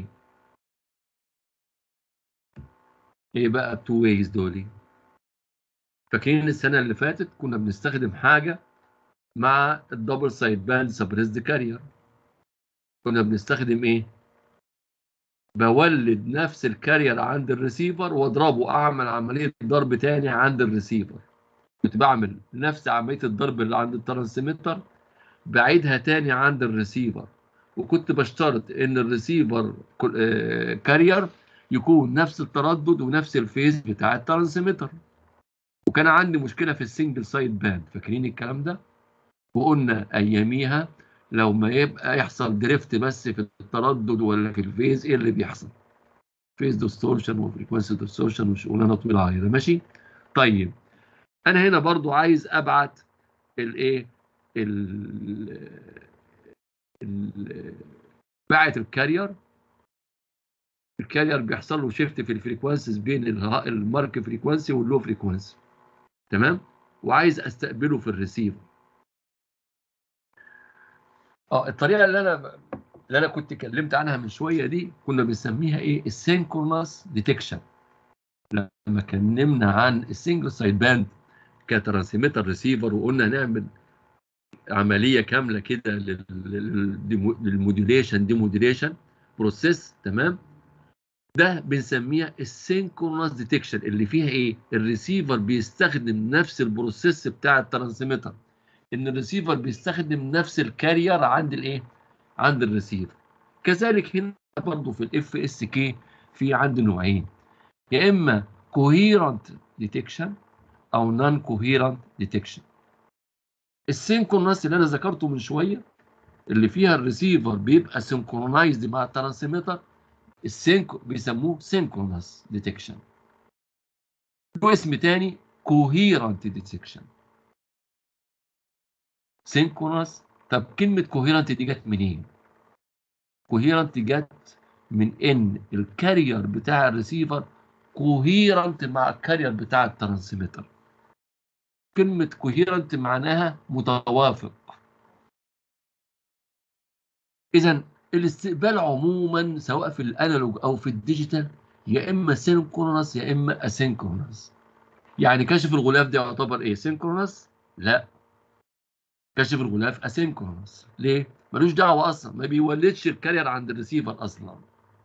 ايه بقى التو ways دول فاكرين السنه اللي فاتت كنا بنستخدم حاجه مع الدبل سايد باند سبريسد كارير كنا بنستخدم ايه بولد نفس الكارير عند الريسيفر واضربه اعمل عمليه ضرب تاني عند الريسيفر كنت بعمل نفس عمليه الضرب اللي عند الترانسميتر بعيدها تاني عند الريسيفر وكنت بشترط ان الريسيفر كل- آه، كارير يكون نفس التردد ونفس الفيز بتاع الترانسميتر وكان عندي مشكله في السنجل سايد باند فاكرين الكلام ده وقلنا اياميها لو ما يبقى يحصل دريفت بس في التردد ولا في الفيز ايه اللي بيحصل فيز ديستورشن وفريكونسي ديستورشن وشغلانه طويله عريضه ماشي طيب انا هنا برضو عايز ابعت الايه ال ال- باعت الكارير الكارير بيحصل له شيفت في الفريكوانسيز بين الها- المارك فريكوانسي واللو فريكوانسي تمام وعايز استقبله في الريسيفر اه الطريقه اللي انا اللي انا كنت اتكلمت عنها من شويه دي كنا بنسميها ايه السينكرونس ديتكشن لما اتكلمنا عن السنجل سايد باند كترانسميتر ريسيفر وقلنا نعمل عمليه كامله كده لل- لل- للموديوليشن ديموديوليشن بروسيس تمام ده بنسميها السينكرونس ديتكشن اللي فيها ايه الريسيفر بيستخدم نفس البروسيس بتاع الترانسميتر ان الريسيفر بيستخدم نفس الكارير عند الايه عند الريسيفر كذلك هنا برضه في الاف اس كي في عندي نوعين يا اما كوهيرنت ديتكشن او نون كوهيرنت ديتكشن السينكرونس اللي انا ذكرته من شويه اللي فيها الريسيفر بيبقى سينكرونايزد مع الترانسميتر السينك بيسموه سينكرونس ديتكشن له اسم تاني كوهيرنت ديتكشن سينكرونس طب كلمه كوهيرنت دي جت منين كوهيرنت جت من ان الكارير بتاع الريسيفر كوهيرنت مع الكارير بتاع الترانسميتر كلمه كوهيرنت معناها متوافق اذا الاستقبال عموما سواء في الانالوج او في الديجيتال يا اما سينكرونس يا اما اسينكرونس يعني كشف الغلاف ده يعتبر ايه سينكرونس لا كشف الغلاف اسينكرونس ليه ملوش دعوه اصلا ما بيولدش الكارير عند الريسيفر اصلا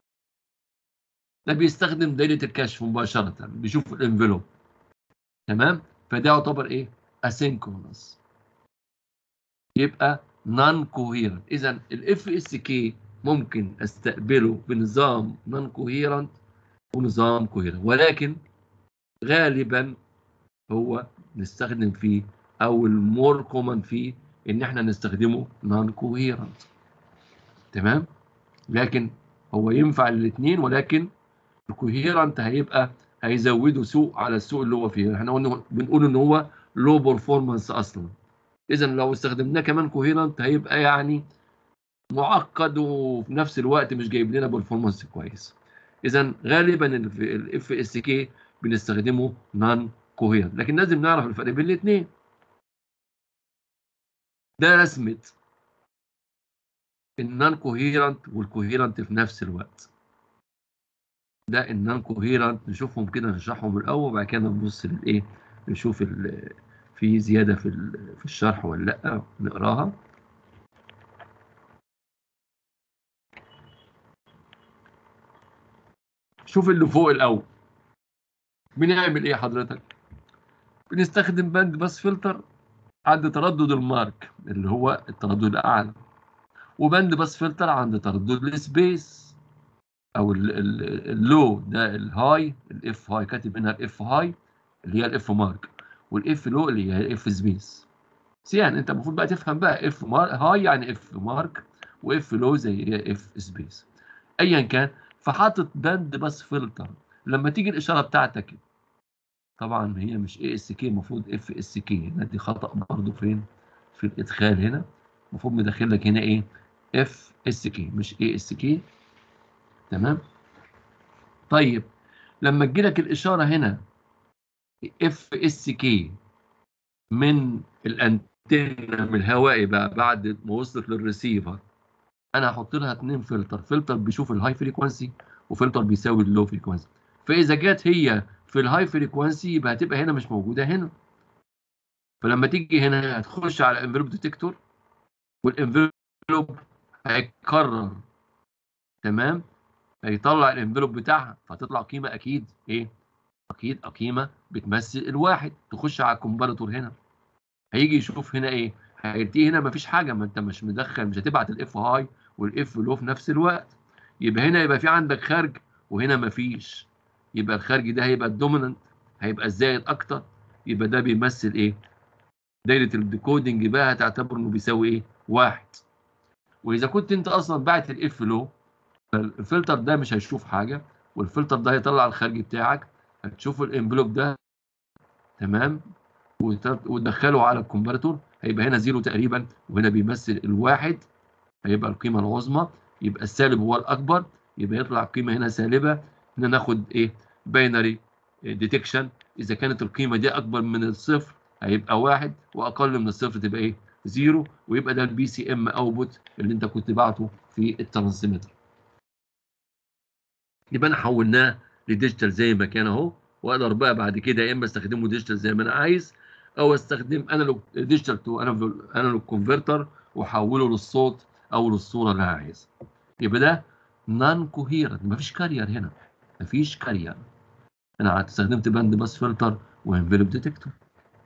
ده بيستخدم دايره الكشف مباشره بيشوف الانفلوب تمام فده يعتبر ايه اسينكرونس يبقى نون كوهيرنت اذا الاف اس كي ممكن استقبله بنظام نون كوهيرنت ونظام كوهيرنت ولكن غالبا هو نستخدم فيه او المور كومن فيه ان احنا نستخدمه نون كوهيرنت تمام لكن هو ينفع الاثنين ولكن الكوهيرنت هيبقى هيزوده سوق على السوق اللي هو فيه احنا قلنا بنقول ان هو لو برفورمانس اصلا اذا لو استخدمناه كمان كوهيرنت هيبقى يعني معقد وفي نفس الوقت مش جايب لنا برفورمانس كويس اذا غالبا الاف اس كي بنستخدمه نون كوهيرنت لكن لازم نعرف الفرق بين الاثنين ده رسمه النون كوهيرنت والكوهيرنت في نفس الوقت ده النون كوهيرنت نشوفهم كده نشرحهم الاول وبعد كده نبص للايه نشوف ال- في زياده في ال- في الشرح ولا لا نقراها شوف اللي فوق الاول بنعمل ايه حضرتك بنستخدم باند باس فلتر عند تردد المارك اللي هو التردد الاعلى وباند باس فلتر عند تردد السبيس او ال- ال- اللو ده الهاي الاف هاي كاتب هنا الاف هاي اللي هي الاف مارك والاف لو اللي هي الاف سبيس بس يعني انت المفروض بقى تفهم بقى اف هاي يعني اف مارك واف لو زي اف سبيس ايا كان فحاطط بند بس فلتر لما تيجي الاشاره بتاعتك طبعا هي مش اي اس كي المفروض اف اس كي هنا دي خطا برضو فين في الادخال هنا المفروض مدخل لك هنا ايه اف اس كي مش اي اس كي تمام طيب لما تجي لك الاشاره هنا اف اس كي من الانتنه من الهوائي بقى بعد ما وصلت للريسيفر انا هحط لها اثنين فلتر فلتر بيشوف الهاي فريكوانسي وفلتر بيساوي اللو فريكوانسي فاذا جت هي في الهاي فريكوانسي يبقى هتبقى هنا مش موجوده هنا فلما تيجي هنا هتخش على الانفلوب ديتكتور والانفلوب هيكرر تمام هيطلع الانفلوب بتاعها فتطلع قيمه اكيد ايه اكيد قيمه بتمثل الواحد تخش على الكومباراتور هنا هيجي يشوف هنا ايه هيديه هنا مفيش حاجه ما انت مش مدخل مش هتبعت الاف هاي والاف لو في نفس الوقت يبقى هنا يبقى في عندك خارج وهنا مفيش يبقى الخارج ده هيبقى الدوميننت هيبقى الزائد اكتر يبقى ده بيمثل ايه دايره الديكودنج بقى هتعتبر انه بيساوي ايه واحد واذا كنت انت اصلا باعت الاف لو فالفلتر ده مش هيشوف حاجه والفلتر ده هيطلع الخارج بتاعك هتشوف الانفلوب ده تمام وتدخله على الكومباراتور هيبقى هنا زيرو تقريبا وهنا بيمثل الواحد هيبقى القيمه العظمى يبقى السالب هو الاكبر يبقى يطلع القيمه هنا سالبه هنا ناخد ايه باينري ديتكشن اذا كانت القيمه دي اكبر من الصفر هيبقى واحد واقل من الصفر تبقى ايه زيرو ويبقى ده البي سي ام اوتبوت اللي انت كنت باعته في الترانسميتر يبقى انا حولناه لديجيتال زي ما كان اهو واقدر بقى بعد كده يا اما استخدمه ديجيتال زي ما انا عايز او استخدم انالوج ديجيتال تو انالوج كونفرتر واحوله للصوت او للصوره اللي انا عايزها يبقى ده نون كوهيرنت مفيش كارير هنا مفيش كارير انا استخدمت باند باس فلتر وانفلوب ديتكتور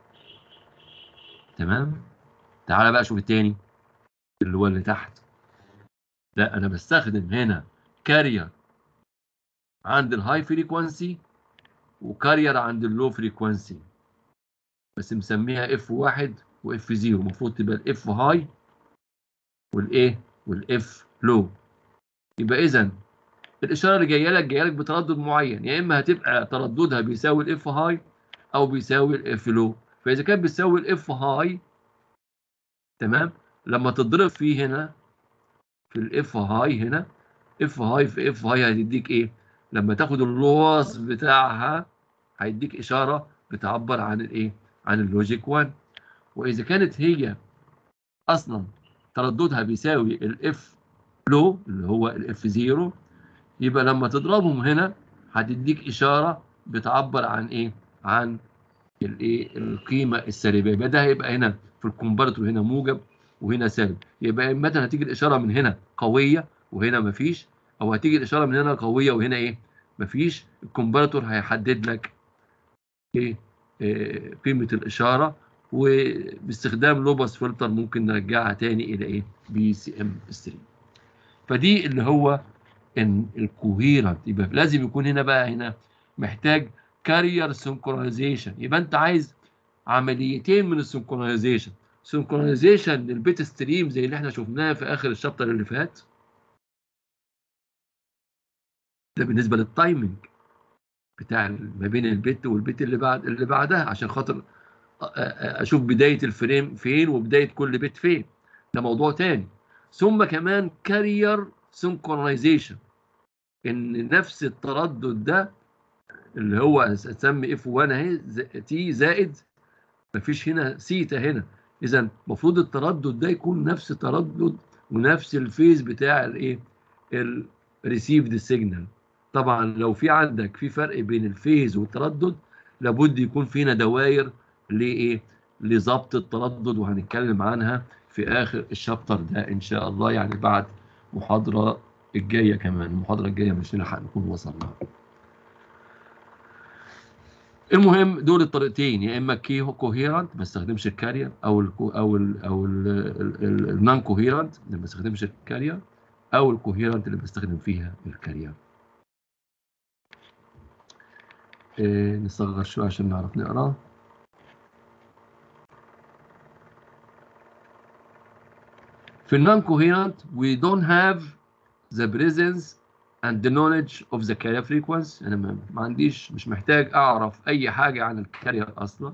تمام تعالى بقى شوف التاني اللي هو اللي تحت لا انا بستخدم هنا كارير عند الهاي فريكوانسي وكارير عند اللو فريكوانسي بس مسميها اف واحد واف زيرو المفروض تبقى الاف هاي والايه والاف لو يبقى اذا الاشاره اللي جايه لك جايه لك بتردد معين يا اما هتبقى ترددها بيساوي الاف هاي او بيساوي الاف لو فاذا كانت بتساوي الاف هاي تمام لما تضرب فيه هنا في الاف هاي هنا اف هاي في اف هاي هتديك ايه لما تاخد اللوس بتاعها هيديك اشاره بتعبر عن الايه عن اللوجيك 1 واذا كانت هي اصلا ترددها بيساوي الاف لو اللي هو الاف 0 يبقى لما تضربهم هنا هتديك اشاره بتعبر عن ايه عن الايه القيمه السالبه يبقى ده هيبقى هنا في الكومبارتور هنا موجب وهنا سالب يبقى مثلا هتيجي الاشاره من هنا قويه وهنا مفيش او هتيجي الاشاره من هنا قويه وهنا ايه مفيش الكومبارتور هيحدد لك ايه, إيه قيمه الاشاره وباستخدام لوباس فلتر ممكن نرجعها تاني الى ايه بي سي ام ستريم فدي اللي هو ان الكوهيرنت يبقى لازم يكون هنا بقى هنا محتاج كارير سنكرونايزيشن يبقى انت عايز عمليتين من السنكرونايزيشن سنكرونايزيشن للبيت ستريم زي اللي احنا شفناه في اخر الشابتر اللي فات ده بالنسبه للتايمنج بتاع ما بين البت والبت اللي بعد اللي بعدها عشان خاطر اشوف بدايه الفريم فين وبدايه كل بت فين ده موضوع تاني ثم كمان كارير سنكرونايزيشن ان نفس التردد ده اللي هو اسمي اف 1 اهي تي زائد مفيش هنا سيتا هنا اذا المفروض التردد ده يكون نفس تردد ونفس الفيز بتاع الايه الريسيفد سيجنال طبعا لو في عندك في فرق بين الفيز والتردد لابد يكون فينا دوائر لايه لضبط التردد وهنتكلم عنها في اخر الشابتر ده ان شاء الله يعني بعد محاضره الجايه كمان المحاضره الجايه مش هنلحق نكون وصلنا المهم دول الطريقتين يا اما كي كوهيرنت ما استخدمش الكارير او ال او ال او النون كوهيرنت اللي ما بستخدمش الكارير او الكوهيرنت اللي بستخدم فيها الكارير إيه نصغر شويه عشان نعرف نقرا في النون كوهيرنت we don't have the presence and the knowledge of the carrier frequency انا ما ما عنديش مش محتاج اعرف اي حاجه عن الكارير اصلا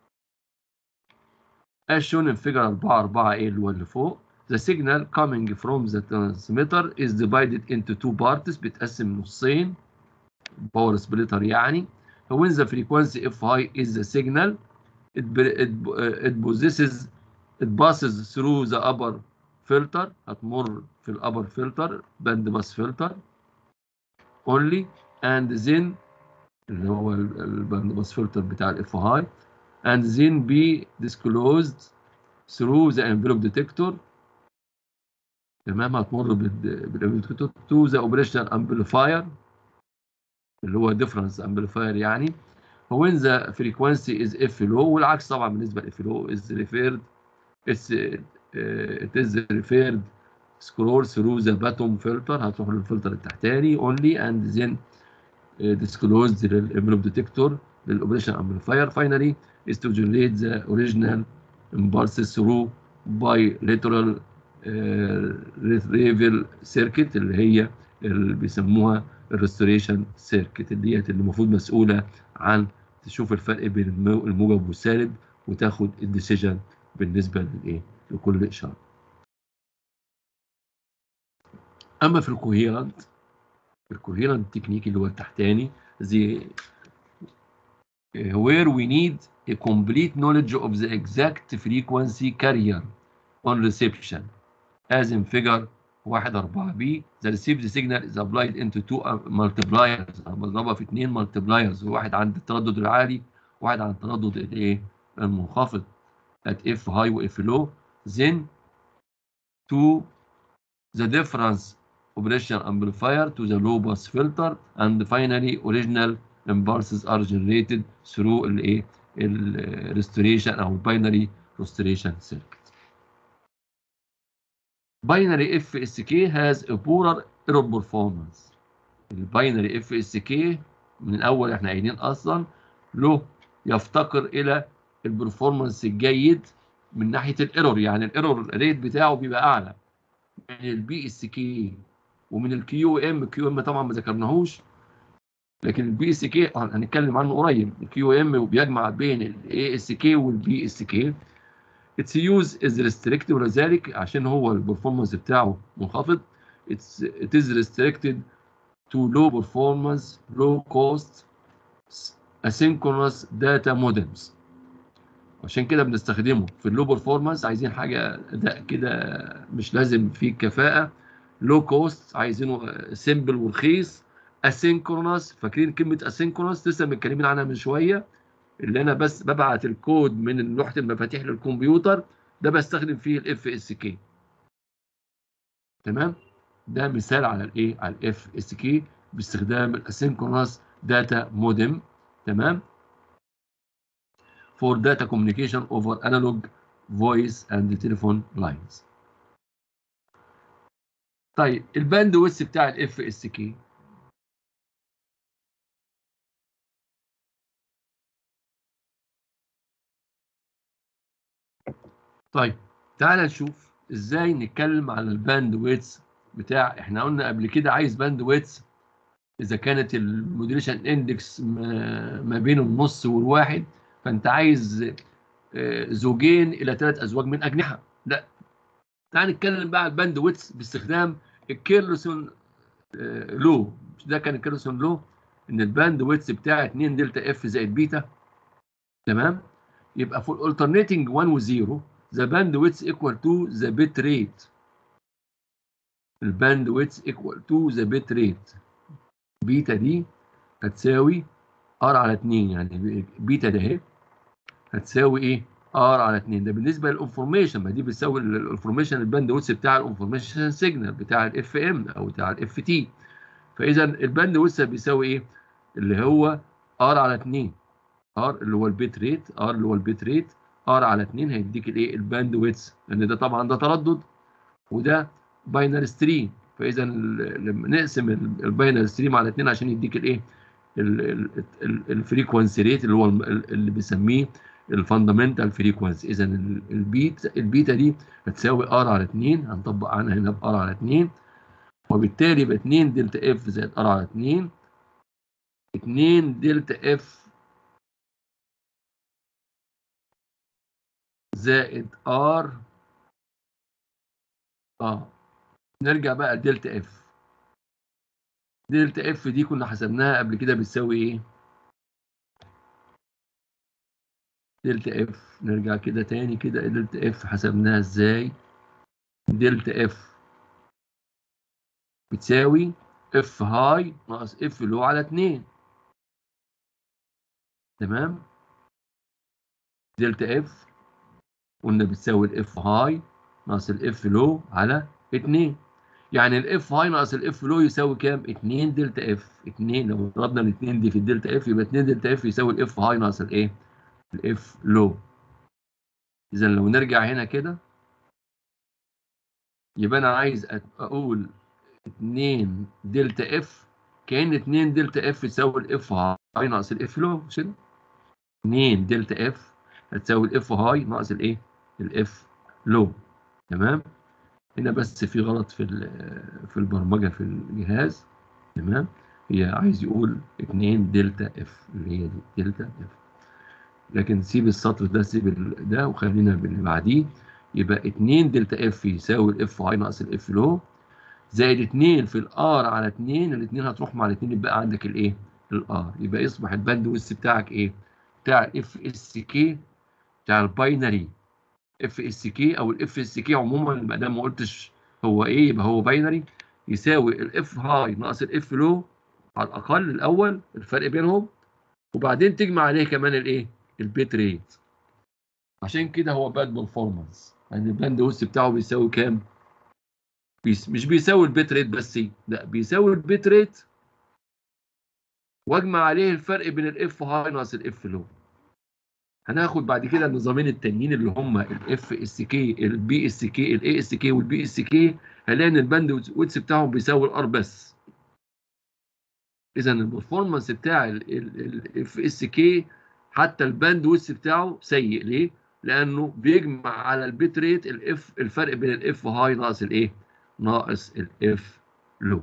as shown in figure 4 4 a اللي هو اللي فوق the signal coming from the transmitter is divided into two parts بتقسم نصين باور سبليتر يعني when the frequency f high is the signal it, it, it possesses it passes through the upper filter هتمر في الابر فلتر باند باس فلتر only and then اللي هو الباند باس فلتر بتاع الاف هاي and then be disclosed through the envelope detector تمام هتمر بالانفلوب ديتكتور to the operational amplifier اللي هو difference amplifier يعني when the frequency is f low والعكس طبعا بالنسبه ل f low is referred it's uh, it is referred scroll through the bottom filter هتروح للفلتر التحتاني only and then uh, disclosed للانفلوب ديتكتور للاوبريشن امبليفاير finally is to generate the original impulses through bilateral retrieval circuit اللي هي اللي بيسموها الريستوريشن سيركت اللي هي اللي المفروض مسؤوله عن تشوف الفرق بين الموجب والسالب وتاخد الديسيجن بالنسبه للايه لكل اشاره اما في الكوهيرنت الكوهيرنت تكنيك اللي هو التحتاني زي where we need a complete knowledge of the exact frequency carrier on reception as in figure 1 4 b the received signal is applied into two multipliers انا بضربها في اثنين multipliers واحد عند التردد العالي واحد عند التردد الايه المنخفض at f high و f low then to the difference operation amplifier to the low pass filter and finally original impulses are generated through الايه الريستوريشن او binary restoration circuit binary FSK has a poorer error performance الباينري FSK من الاول احنا قايلين اصلا له يفتقر الى البرفورمانس الجيد من ناحيه الايرور يعني الايرور ريت بتاعه بيبقى اعلى من البي اس كي ومن الكيو ام كيو ام طبعا ما ذكرناهوش لكن البي اس كي هنتكلم عنه قريب الكيو ام بيجمع بين الاي اس كي والبي اس كي its use is restricted ولذلك عشان هو البرفورمانس بتاعه منخفض it's it is restricted to low performance low cost asynchronous data modems عشان كده بنستخدمه في اللو برفورمانس عايزين حاجه اداء كده مش لازم فيه كفاءه لو كوست عايزينه سيمبل ورخيص اسينكرونس فاكرين كلمه اسينكرونس لسه متكلمين عنها من شويه اللي انا بس ببعت الكود من لوحه المفاتيح للكمبيوتر ده بستخدم فيه الاف اس كي تمام ده مثال على الايه على الاف اس كي باستخدام الاسينكرونس داتا مودم تمام for data communication over analog voice and telephone lines طيب الباند ويدث بتاع الاف اس كي طيب تعال نشوف ازاي نتكلم على الباند ويدث بتاع احنا قلنا قبل كده عايز باند ويدث اذا كانت الموديليشن اندكس ما بين النص والواحد فانت عايز زوجين الى ثلاث ازواج من اجنحه لا تعال نتكلم بقى على الباند ويدث باستخدام الكيرلسون لو مش ده كان الكيرلسون لو ان الباند ويدث بتاع 2 دلتا اف زائد بيتا تمام يبقى for alternating 1 و 0 the bandwidth equal to the bit rate الباندويث equal to the bit rate بيتا دي هتساوي ار على 2 يعني بيتا ده اهي هتساوي ايه ار على 2 ده بالنسبه للانفورميشن ما دي بتساوي الانفورميشن الباندويث بتاع الانفورميشن سيجنال بتاع الاف ام او بتاع الاف تي فاذا الباندويث بيساوي ايه اللي هو ار على 2 ار اللي هو البيت ريت ار اللي هو البيت ريت ار على 2 هيديك الايه الباند ويدث لان ده طبعا ده تردد وده باينري ستريم فاذا لما نقسم الباينري ستريم على 2 عشان يديك الايه الفريكونسي ريت اللي هو اللي بيسميه الفاندامنتال فريكونسي اذا البيت البيتا دي هتساوي ار على 2 هنطبق عنها هنا بار على 2 وبالتالي يبقى 2 دلتا اف زائد ار على 2 2 دلتا اف زائد ار اه نرجع بقى لدلتا اف دلتا اف دي كنا حسبناها قبل كده بتساوي ايه دلتا اف نرجع كده تاني كده دلتا اف حسبناها ازاي دلتا اف بتساوي اف هاي ناقص اف لو على 2 تمام دلتا اف قلنا بتساوي الاف هاي ناقص الاف لو على 2 يعني الاف هاي ناقص الاف لو يساوي كام 2 دلتا اف 2 لو ضربنا الاثنين دي في الدلتا اف يبقى 2 دلتا اف يساوي الاف هاي ناقص الايه الاف لو اذا لو نرجع هنا كده يبقى انا عايز اقول 2 دلتا اف كان 2 دلتا اف تساوي الاف هاي ناقص الاف لو مش كده 2 دلتا اف هتساوي الاف هاي ناقص الايه الاف لو تمام هنا بس في غلط في في البرمجه في الجهاز تمام هي عايز يقول 2 دلتا اف اللي هي دي دلتا اف لكن سيب السطر ده سيب ده وخلينا باللي بعديه يبقى 2 دلتا اف يساوي الاف هاي ناقص الاف لو زائد 2 في الار على 2 الاثنين هتروح مع الاثنين يبقى عندك الايه الار يبقى يصبح الباند ويس بتاعك ايه بتاع الاف اس كي بتاع الباينري اف اس كي او الاف اس كي عموما ما دام ما قلتش هو ايه يبقى هو باينري يساوي الاف هاي ناقص الاف لو على الاقل الاول الفرق بينهم وبعدين تجمع عليه كمان الايه البيت ريت عشان كده هو باد برفورمانس يعني الباند ويس بتاعه بيساوي كام بيس مش بيساوي البيت ريت بس لا بيساوي البيت ريت واجمع عليه الفرق بين الاف هاي ناقص الاف لو هناخد بعد كده النظامين التانيين اللي هم الاف اس كي البي اس كي الاي اس كي والبي اس كي هنلاقي ان الباند ويتس بتاعهم بيساوي الار بس اذا البرفورمانس بتاع الاف اس كي حتى الباند ويتس بتاعه سيء ليه؟ لانه بيجمع على البيت ريت الاف الفرق بين الاف هاي ناقص الايه؟ ناقص الاف لو.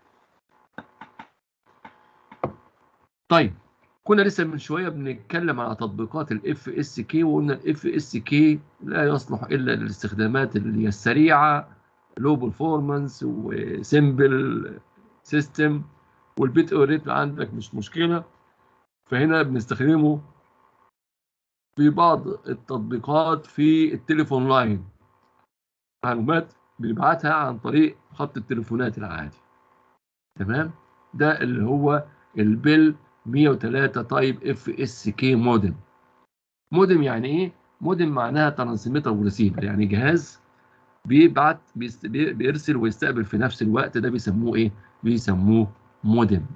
طيب كنا لسه من شويه بنتكلم على تطبيقات الاف اس كي وقلنا الاف اس كي لا يصلح الا للاستخدامات اللي هي السريعه لو برفورمانس وسيمبل سيستم والبيت ريت عندك مش مشكله فهنا بنستخدمه في بعض التطبيقات في التليفون لاين معلومات بنبعتها عن طريق خط التليفونات العادي تمام ده اللي هو البيل 103 تايب اف اس كي مودم مودم يعني ايه مودم معناها ترانسميتر وريسيفر يعني جهاز بيبعت بيرسل ويستقبل في نفس الوقت ده بيسموه ايه بيسموه مودم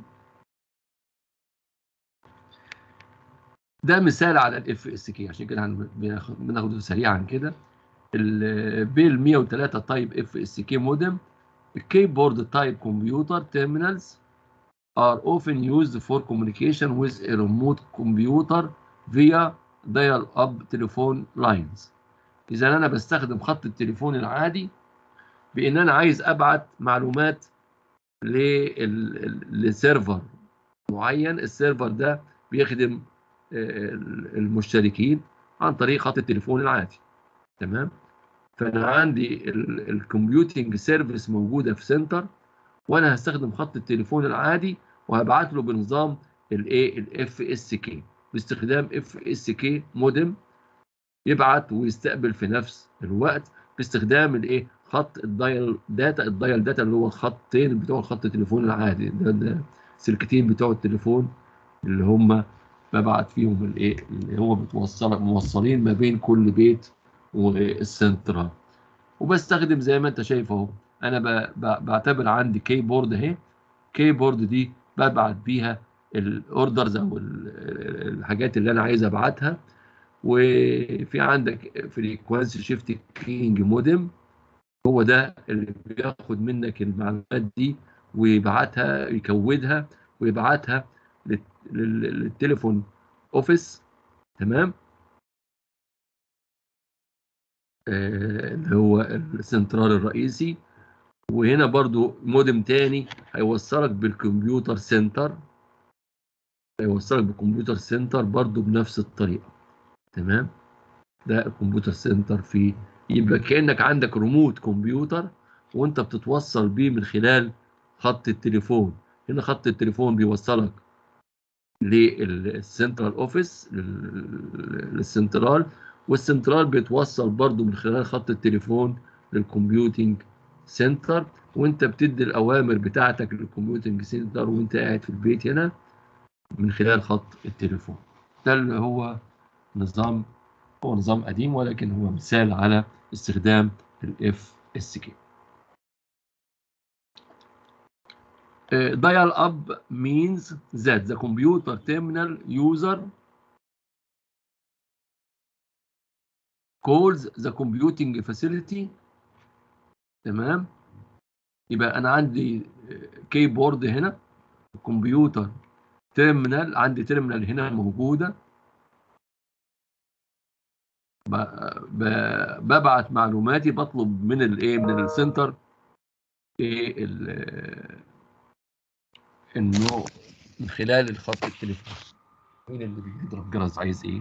ده مثال على الاف اس كي عشان كده بناخده سريعا كده البيل 103 تايب اف اس كي مودم الكيبورد تايب كمبيوتر تيرمينالز are often used for communication with a remote computer via dial-up telephone lines. إذا أنا بستخدم خط التليفون العادي بإن أنا عايز أبعت معلومات لسيرفر معين، السيرفر ده بيخدم المشتركين عن طريق خط التليفون العادي. تمام؟ فأنا عندي الكمبيوتنج سيرفيس موجودة في سنتر وأنا هستخدم خط التليفون العادي وهبعت له بنظام الايه الاف اس كي باستخدام اف اس كي مودم يبعت ويستقبل في نفس الوقت باستخدام الايه خط الدايل داتا الدايل داتا اللي هو الخطين بتوع خط التليفون العادي ده, ده سلكتين بتوع التليفون اللي هم ببعت فيهم الايه اللي هو بتوصل موصلين ما بين كل بيت والسنترال وبستخدم زي ما انت شايف اهو انا بعتبر عندي كيبورد اهي كيبورد دي ببعت بيها الاوردرز او الحاجات اللي انا عايز ابعتها وفي عندك فريكوانسي شيفت كينج مودم هو ده اللي بياخد منك المعلومات دي ويبعتها يكودها ويبعتها للتليفون اوفيس تمام آه، اللي هو السنترال الرئيسي وهنا برضو مودم تاني هيوصلك بالكمبيوتر سنتر هيوصلك بالكمبيوتر سنتر برضو بنفس الطريقة تمام ده الكمبيوتر سنتر في يبقى كأنك عندك ريموت كمبيوتر وانت بتتوصل بيه من خلال خط التليفون هنا خط التليفون بيوصلك للسنترال اوفيس للسنترال والسنترال بيتوصل برضو من خلال خط التليفون للكمبيوتنج سنتر وانت بتدي الاوامر بتاعتك للكمبيوتنج سنتر وانت قاعد في البيت هنا من خلال خط التليفون ده اللي هو نظام هو نظام قديم ولكن هو مثال على استخدام الاف اس كي dial up means that the computer terminal user calls the computing facility تمام يبقى انا عندي كيبورد هنا كمبيوتر تيرمينال عندي تيرمينال هنا موجوده ببعت معلوماتي بطلب من الايه من السنتر ايه انه من خلال الخط التليفون مين اللي بيضرب جرس عايز ايه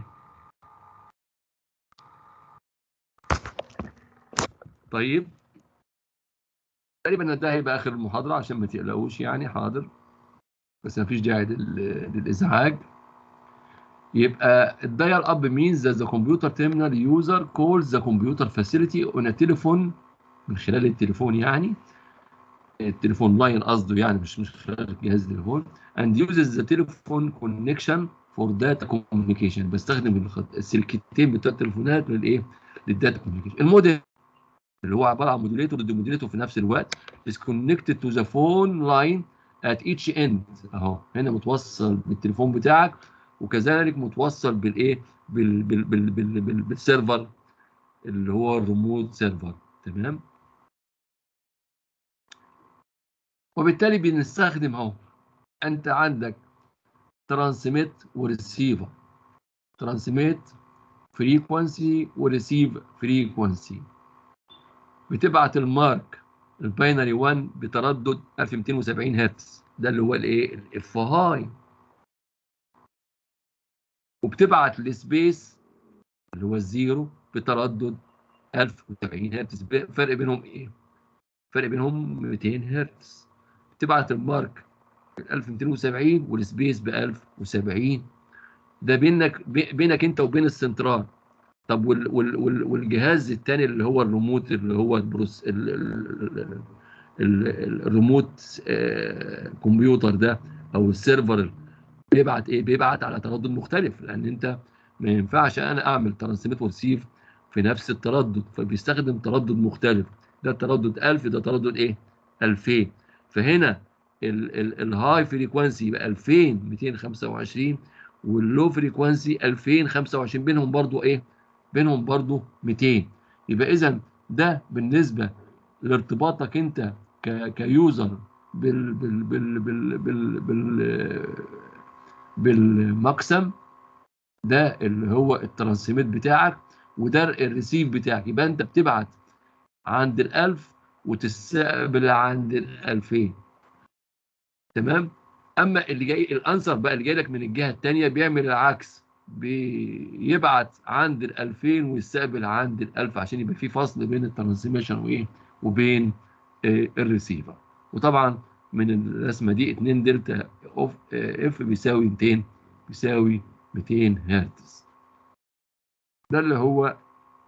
طيب تقريبا ده هيبقى اخر المحاضره عشان ما تقلقوش يعني حاضر بس ما فيش داعي للازعاج يبقى الدايل اب means that the computer terminal user calls the computer facility on a telephone من خلال التليفون يعني التليفون لاين قصده يعني مش مش خلال جهاز التليفون and uses the telephone connection for data communication بستخدم السلكتين بتوع التليفونات للايه؟ للداتا كوميونيكيشن الموديل اللي هو عباره عن موديليتور وديموديليتور في نفس الوقت is connected to the phone line at each end اهو هنا متوصل بالتليفون بتاعك وكذلك متوصل بالايه بال بال بال بال بال بالسيرفر اللي هو الريموت سيرفر تمام وبالتالي بنستخدم اهو انت عندك ترانسميت وريسيفر ترانسميت فريكونسي وريسيف فريكونسي بتبعت المارك الباينري 1 بتردد 1270 هرتز ده اللي هو الايه الاف هاي وبتبعت السبيس اللي هو الزيرو بتردد 1070 هرتز فرق بينهم ايه؟ فرق بينهم 200 هرتز بتبعت المارك ب 1270 والسبيس ب 1070 ده بينك بينك انت وبين السنترال طب وال وال وال والجهاز الثاني اللي هو الريموت اللي هو البروس ال ال ال الريموت آه كمبيوتر ده او السيرفر بيبعت ايه بيبعت على تردد مختلف لان انت ما ينفعش انا اعمل ترانسميت ورسيف في نفس التردد فبيستخدم تردد مختلف ده تردد 1000 ده تردد ايه 2000 فهنا الهاي فريكوانسي يبقى 2225 واللو فريكوانسي 2025 بينهم برضو ايه بينهم برضو 200 يبقى اذا ده بالنسبه لارتباطك انت كيوزر بال بال بال بال بال, بال بالمقسم ده اللي هو الترانسميت بتاعك وده الريسيف بتاعك يبقى انت بتبعت عند ال1000 وتستقبل عند ال2000 تمام اما اللي جاي الانسر بقى اللي جاي لك من الجهه الثانيه بيعمل العكس بيبعت عند ال2000 ويستقبل عند ال1000 عشان يبقى في فصل بين الترانسميشن وايه وبين آه الريسيفر وطبعا من الرسمه دي 2 دلتا اوف اف بيساوي 200 بيساوي 200 هرتز ده اللي هو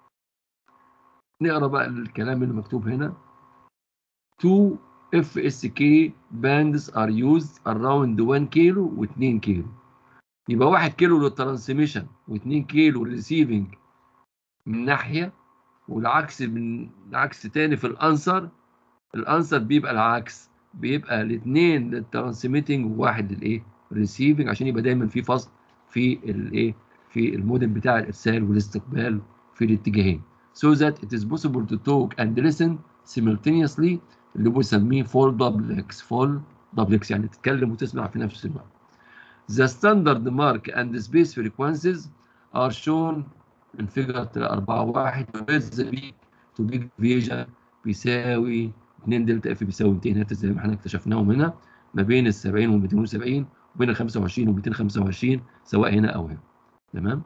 نقرا بقى الكلام اللي مكتوب هنا 2 اف اس كي باندز ار يوزد اراوند 1 كيلو و2 كيلو يبقى 1 كيلو للترانسميشن و2 كيلو للريسيفنج من ناحيه والعكس من عكس تاني في الانسر الانسر بيبقى العكس بيبقى الاثنين للترانسميتنج وواحد للايه ريسيفنج عشان يبقى دايما في فصل في الايه في المودم بتاع الارسال والاستقبال في الاتجاهين so that it is possible to talk and listen simultaneously اللي بنسميه full duplex full duplex يعني تتكلم وتسمع في نفس الوقت the standard mark and space frequencies are shown من فيجر تلاقي 4 1 ويز بيك تو بيك ديفيجن بيساوي 2 دلتا اف بيساوي 200 هرتز زي ما احنا اكتشفناهم هنا ما بين ال 70 وال 270 وبين ال 25 وال 225 سواء هنا او هنا تمام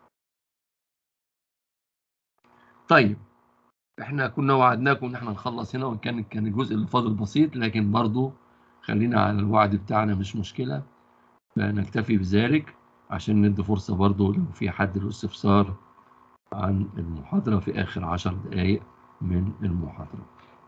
طيب احنا كنا وعدناكم ان احنا نخلص هنا وان كان كان الجزء اللي فاضل بسيط لكن برضو خلينا على الوعد بتاعنا مش مشكله فنكتفي بذلك عشان ندي فرصه برضو لو في حد له استفسار عن المحاضره في اخر 10 دقائق من المحاضره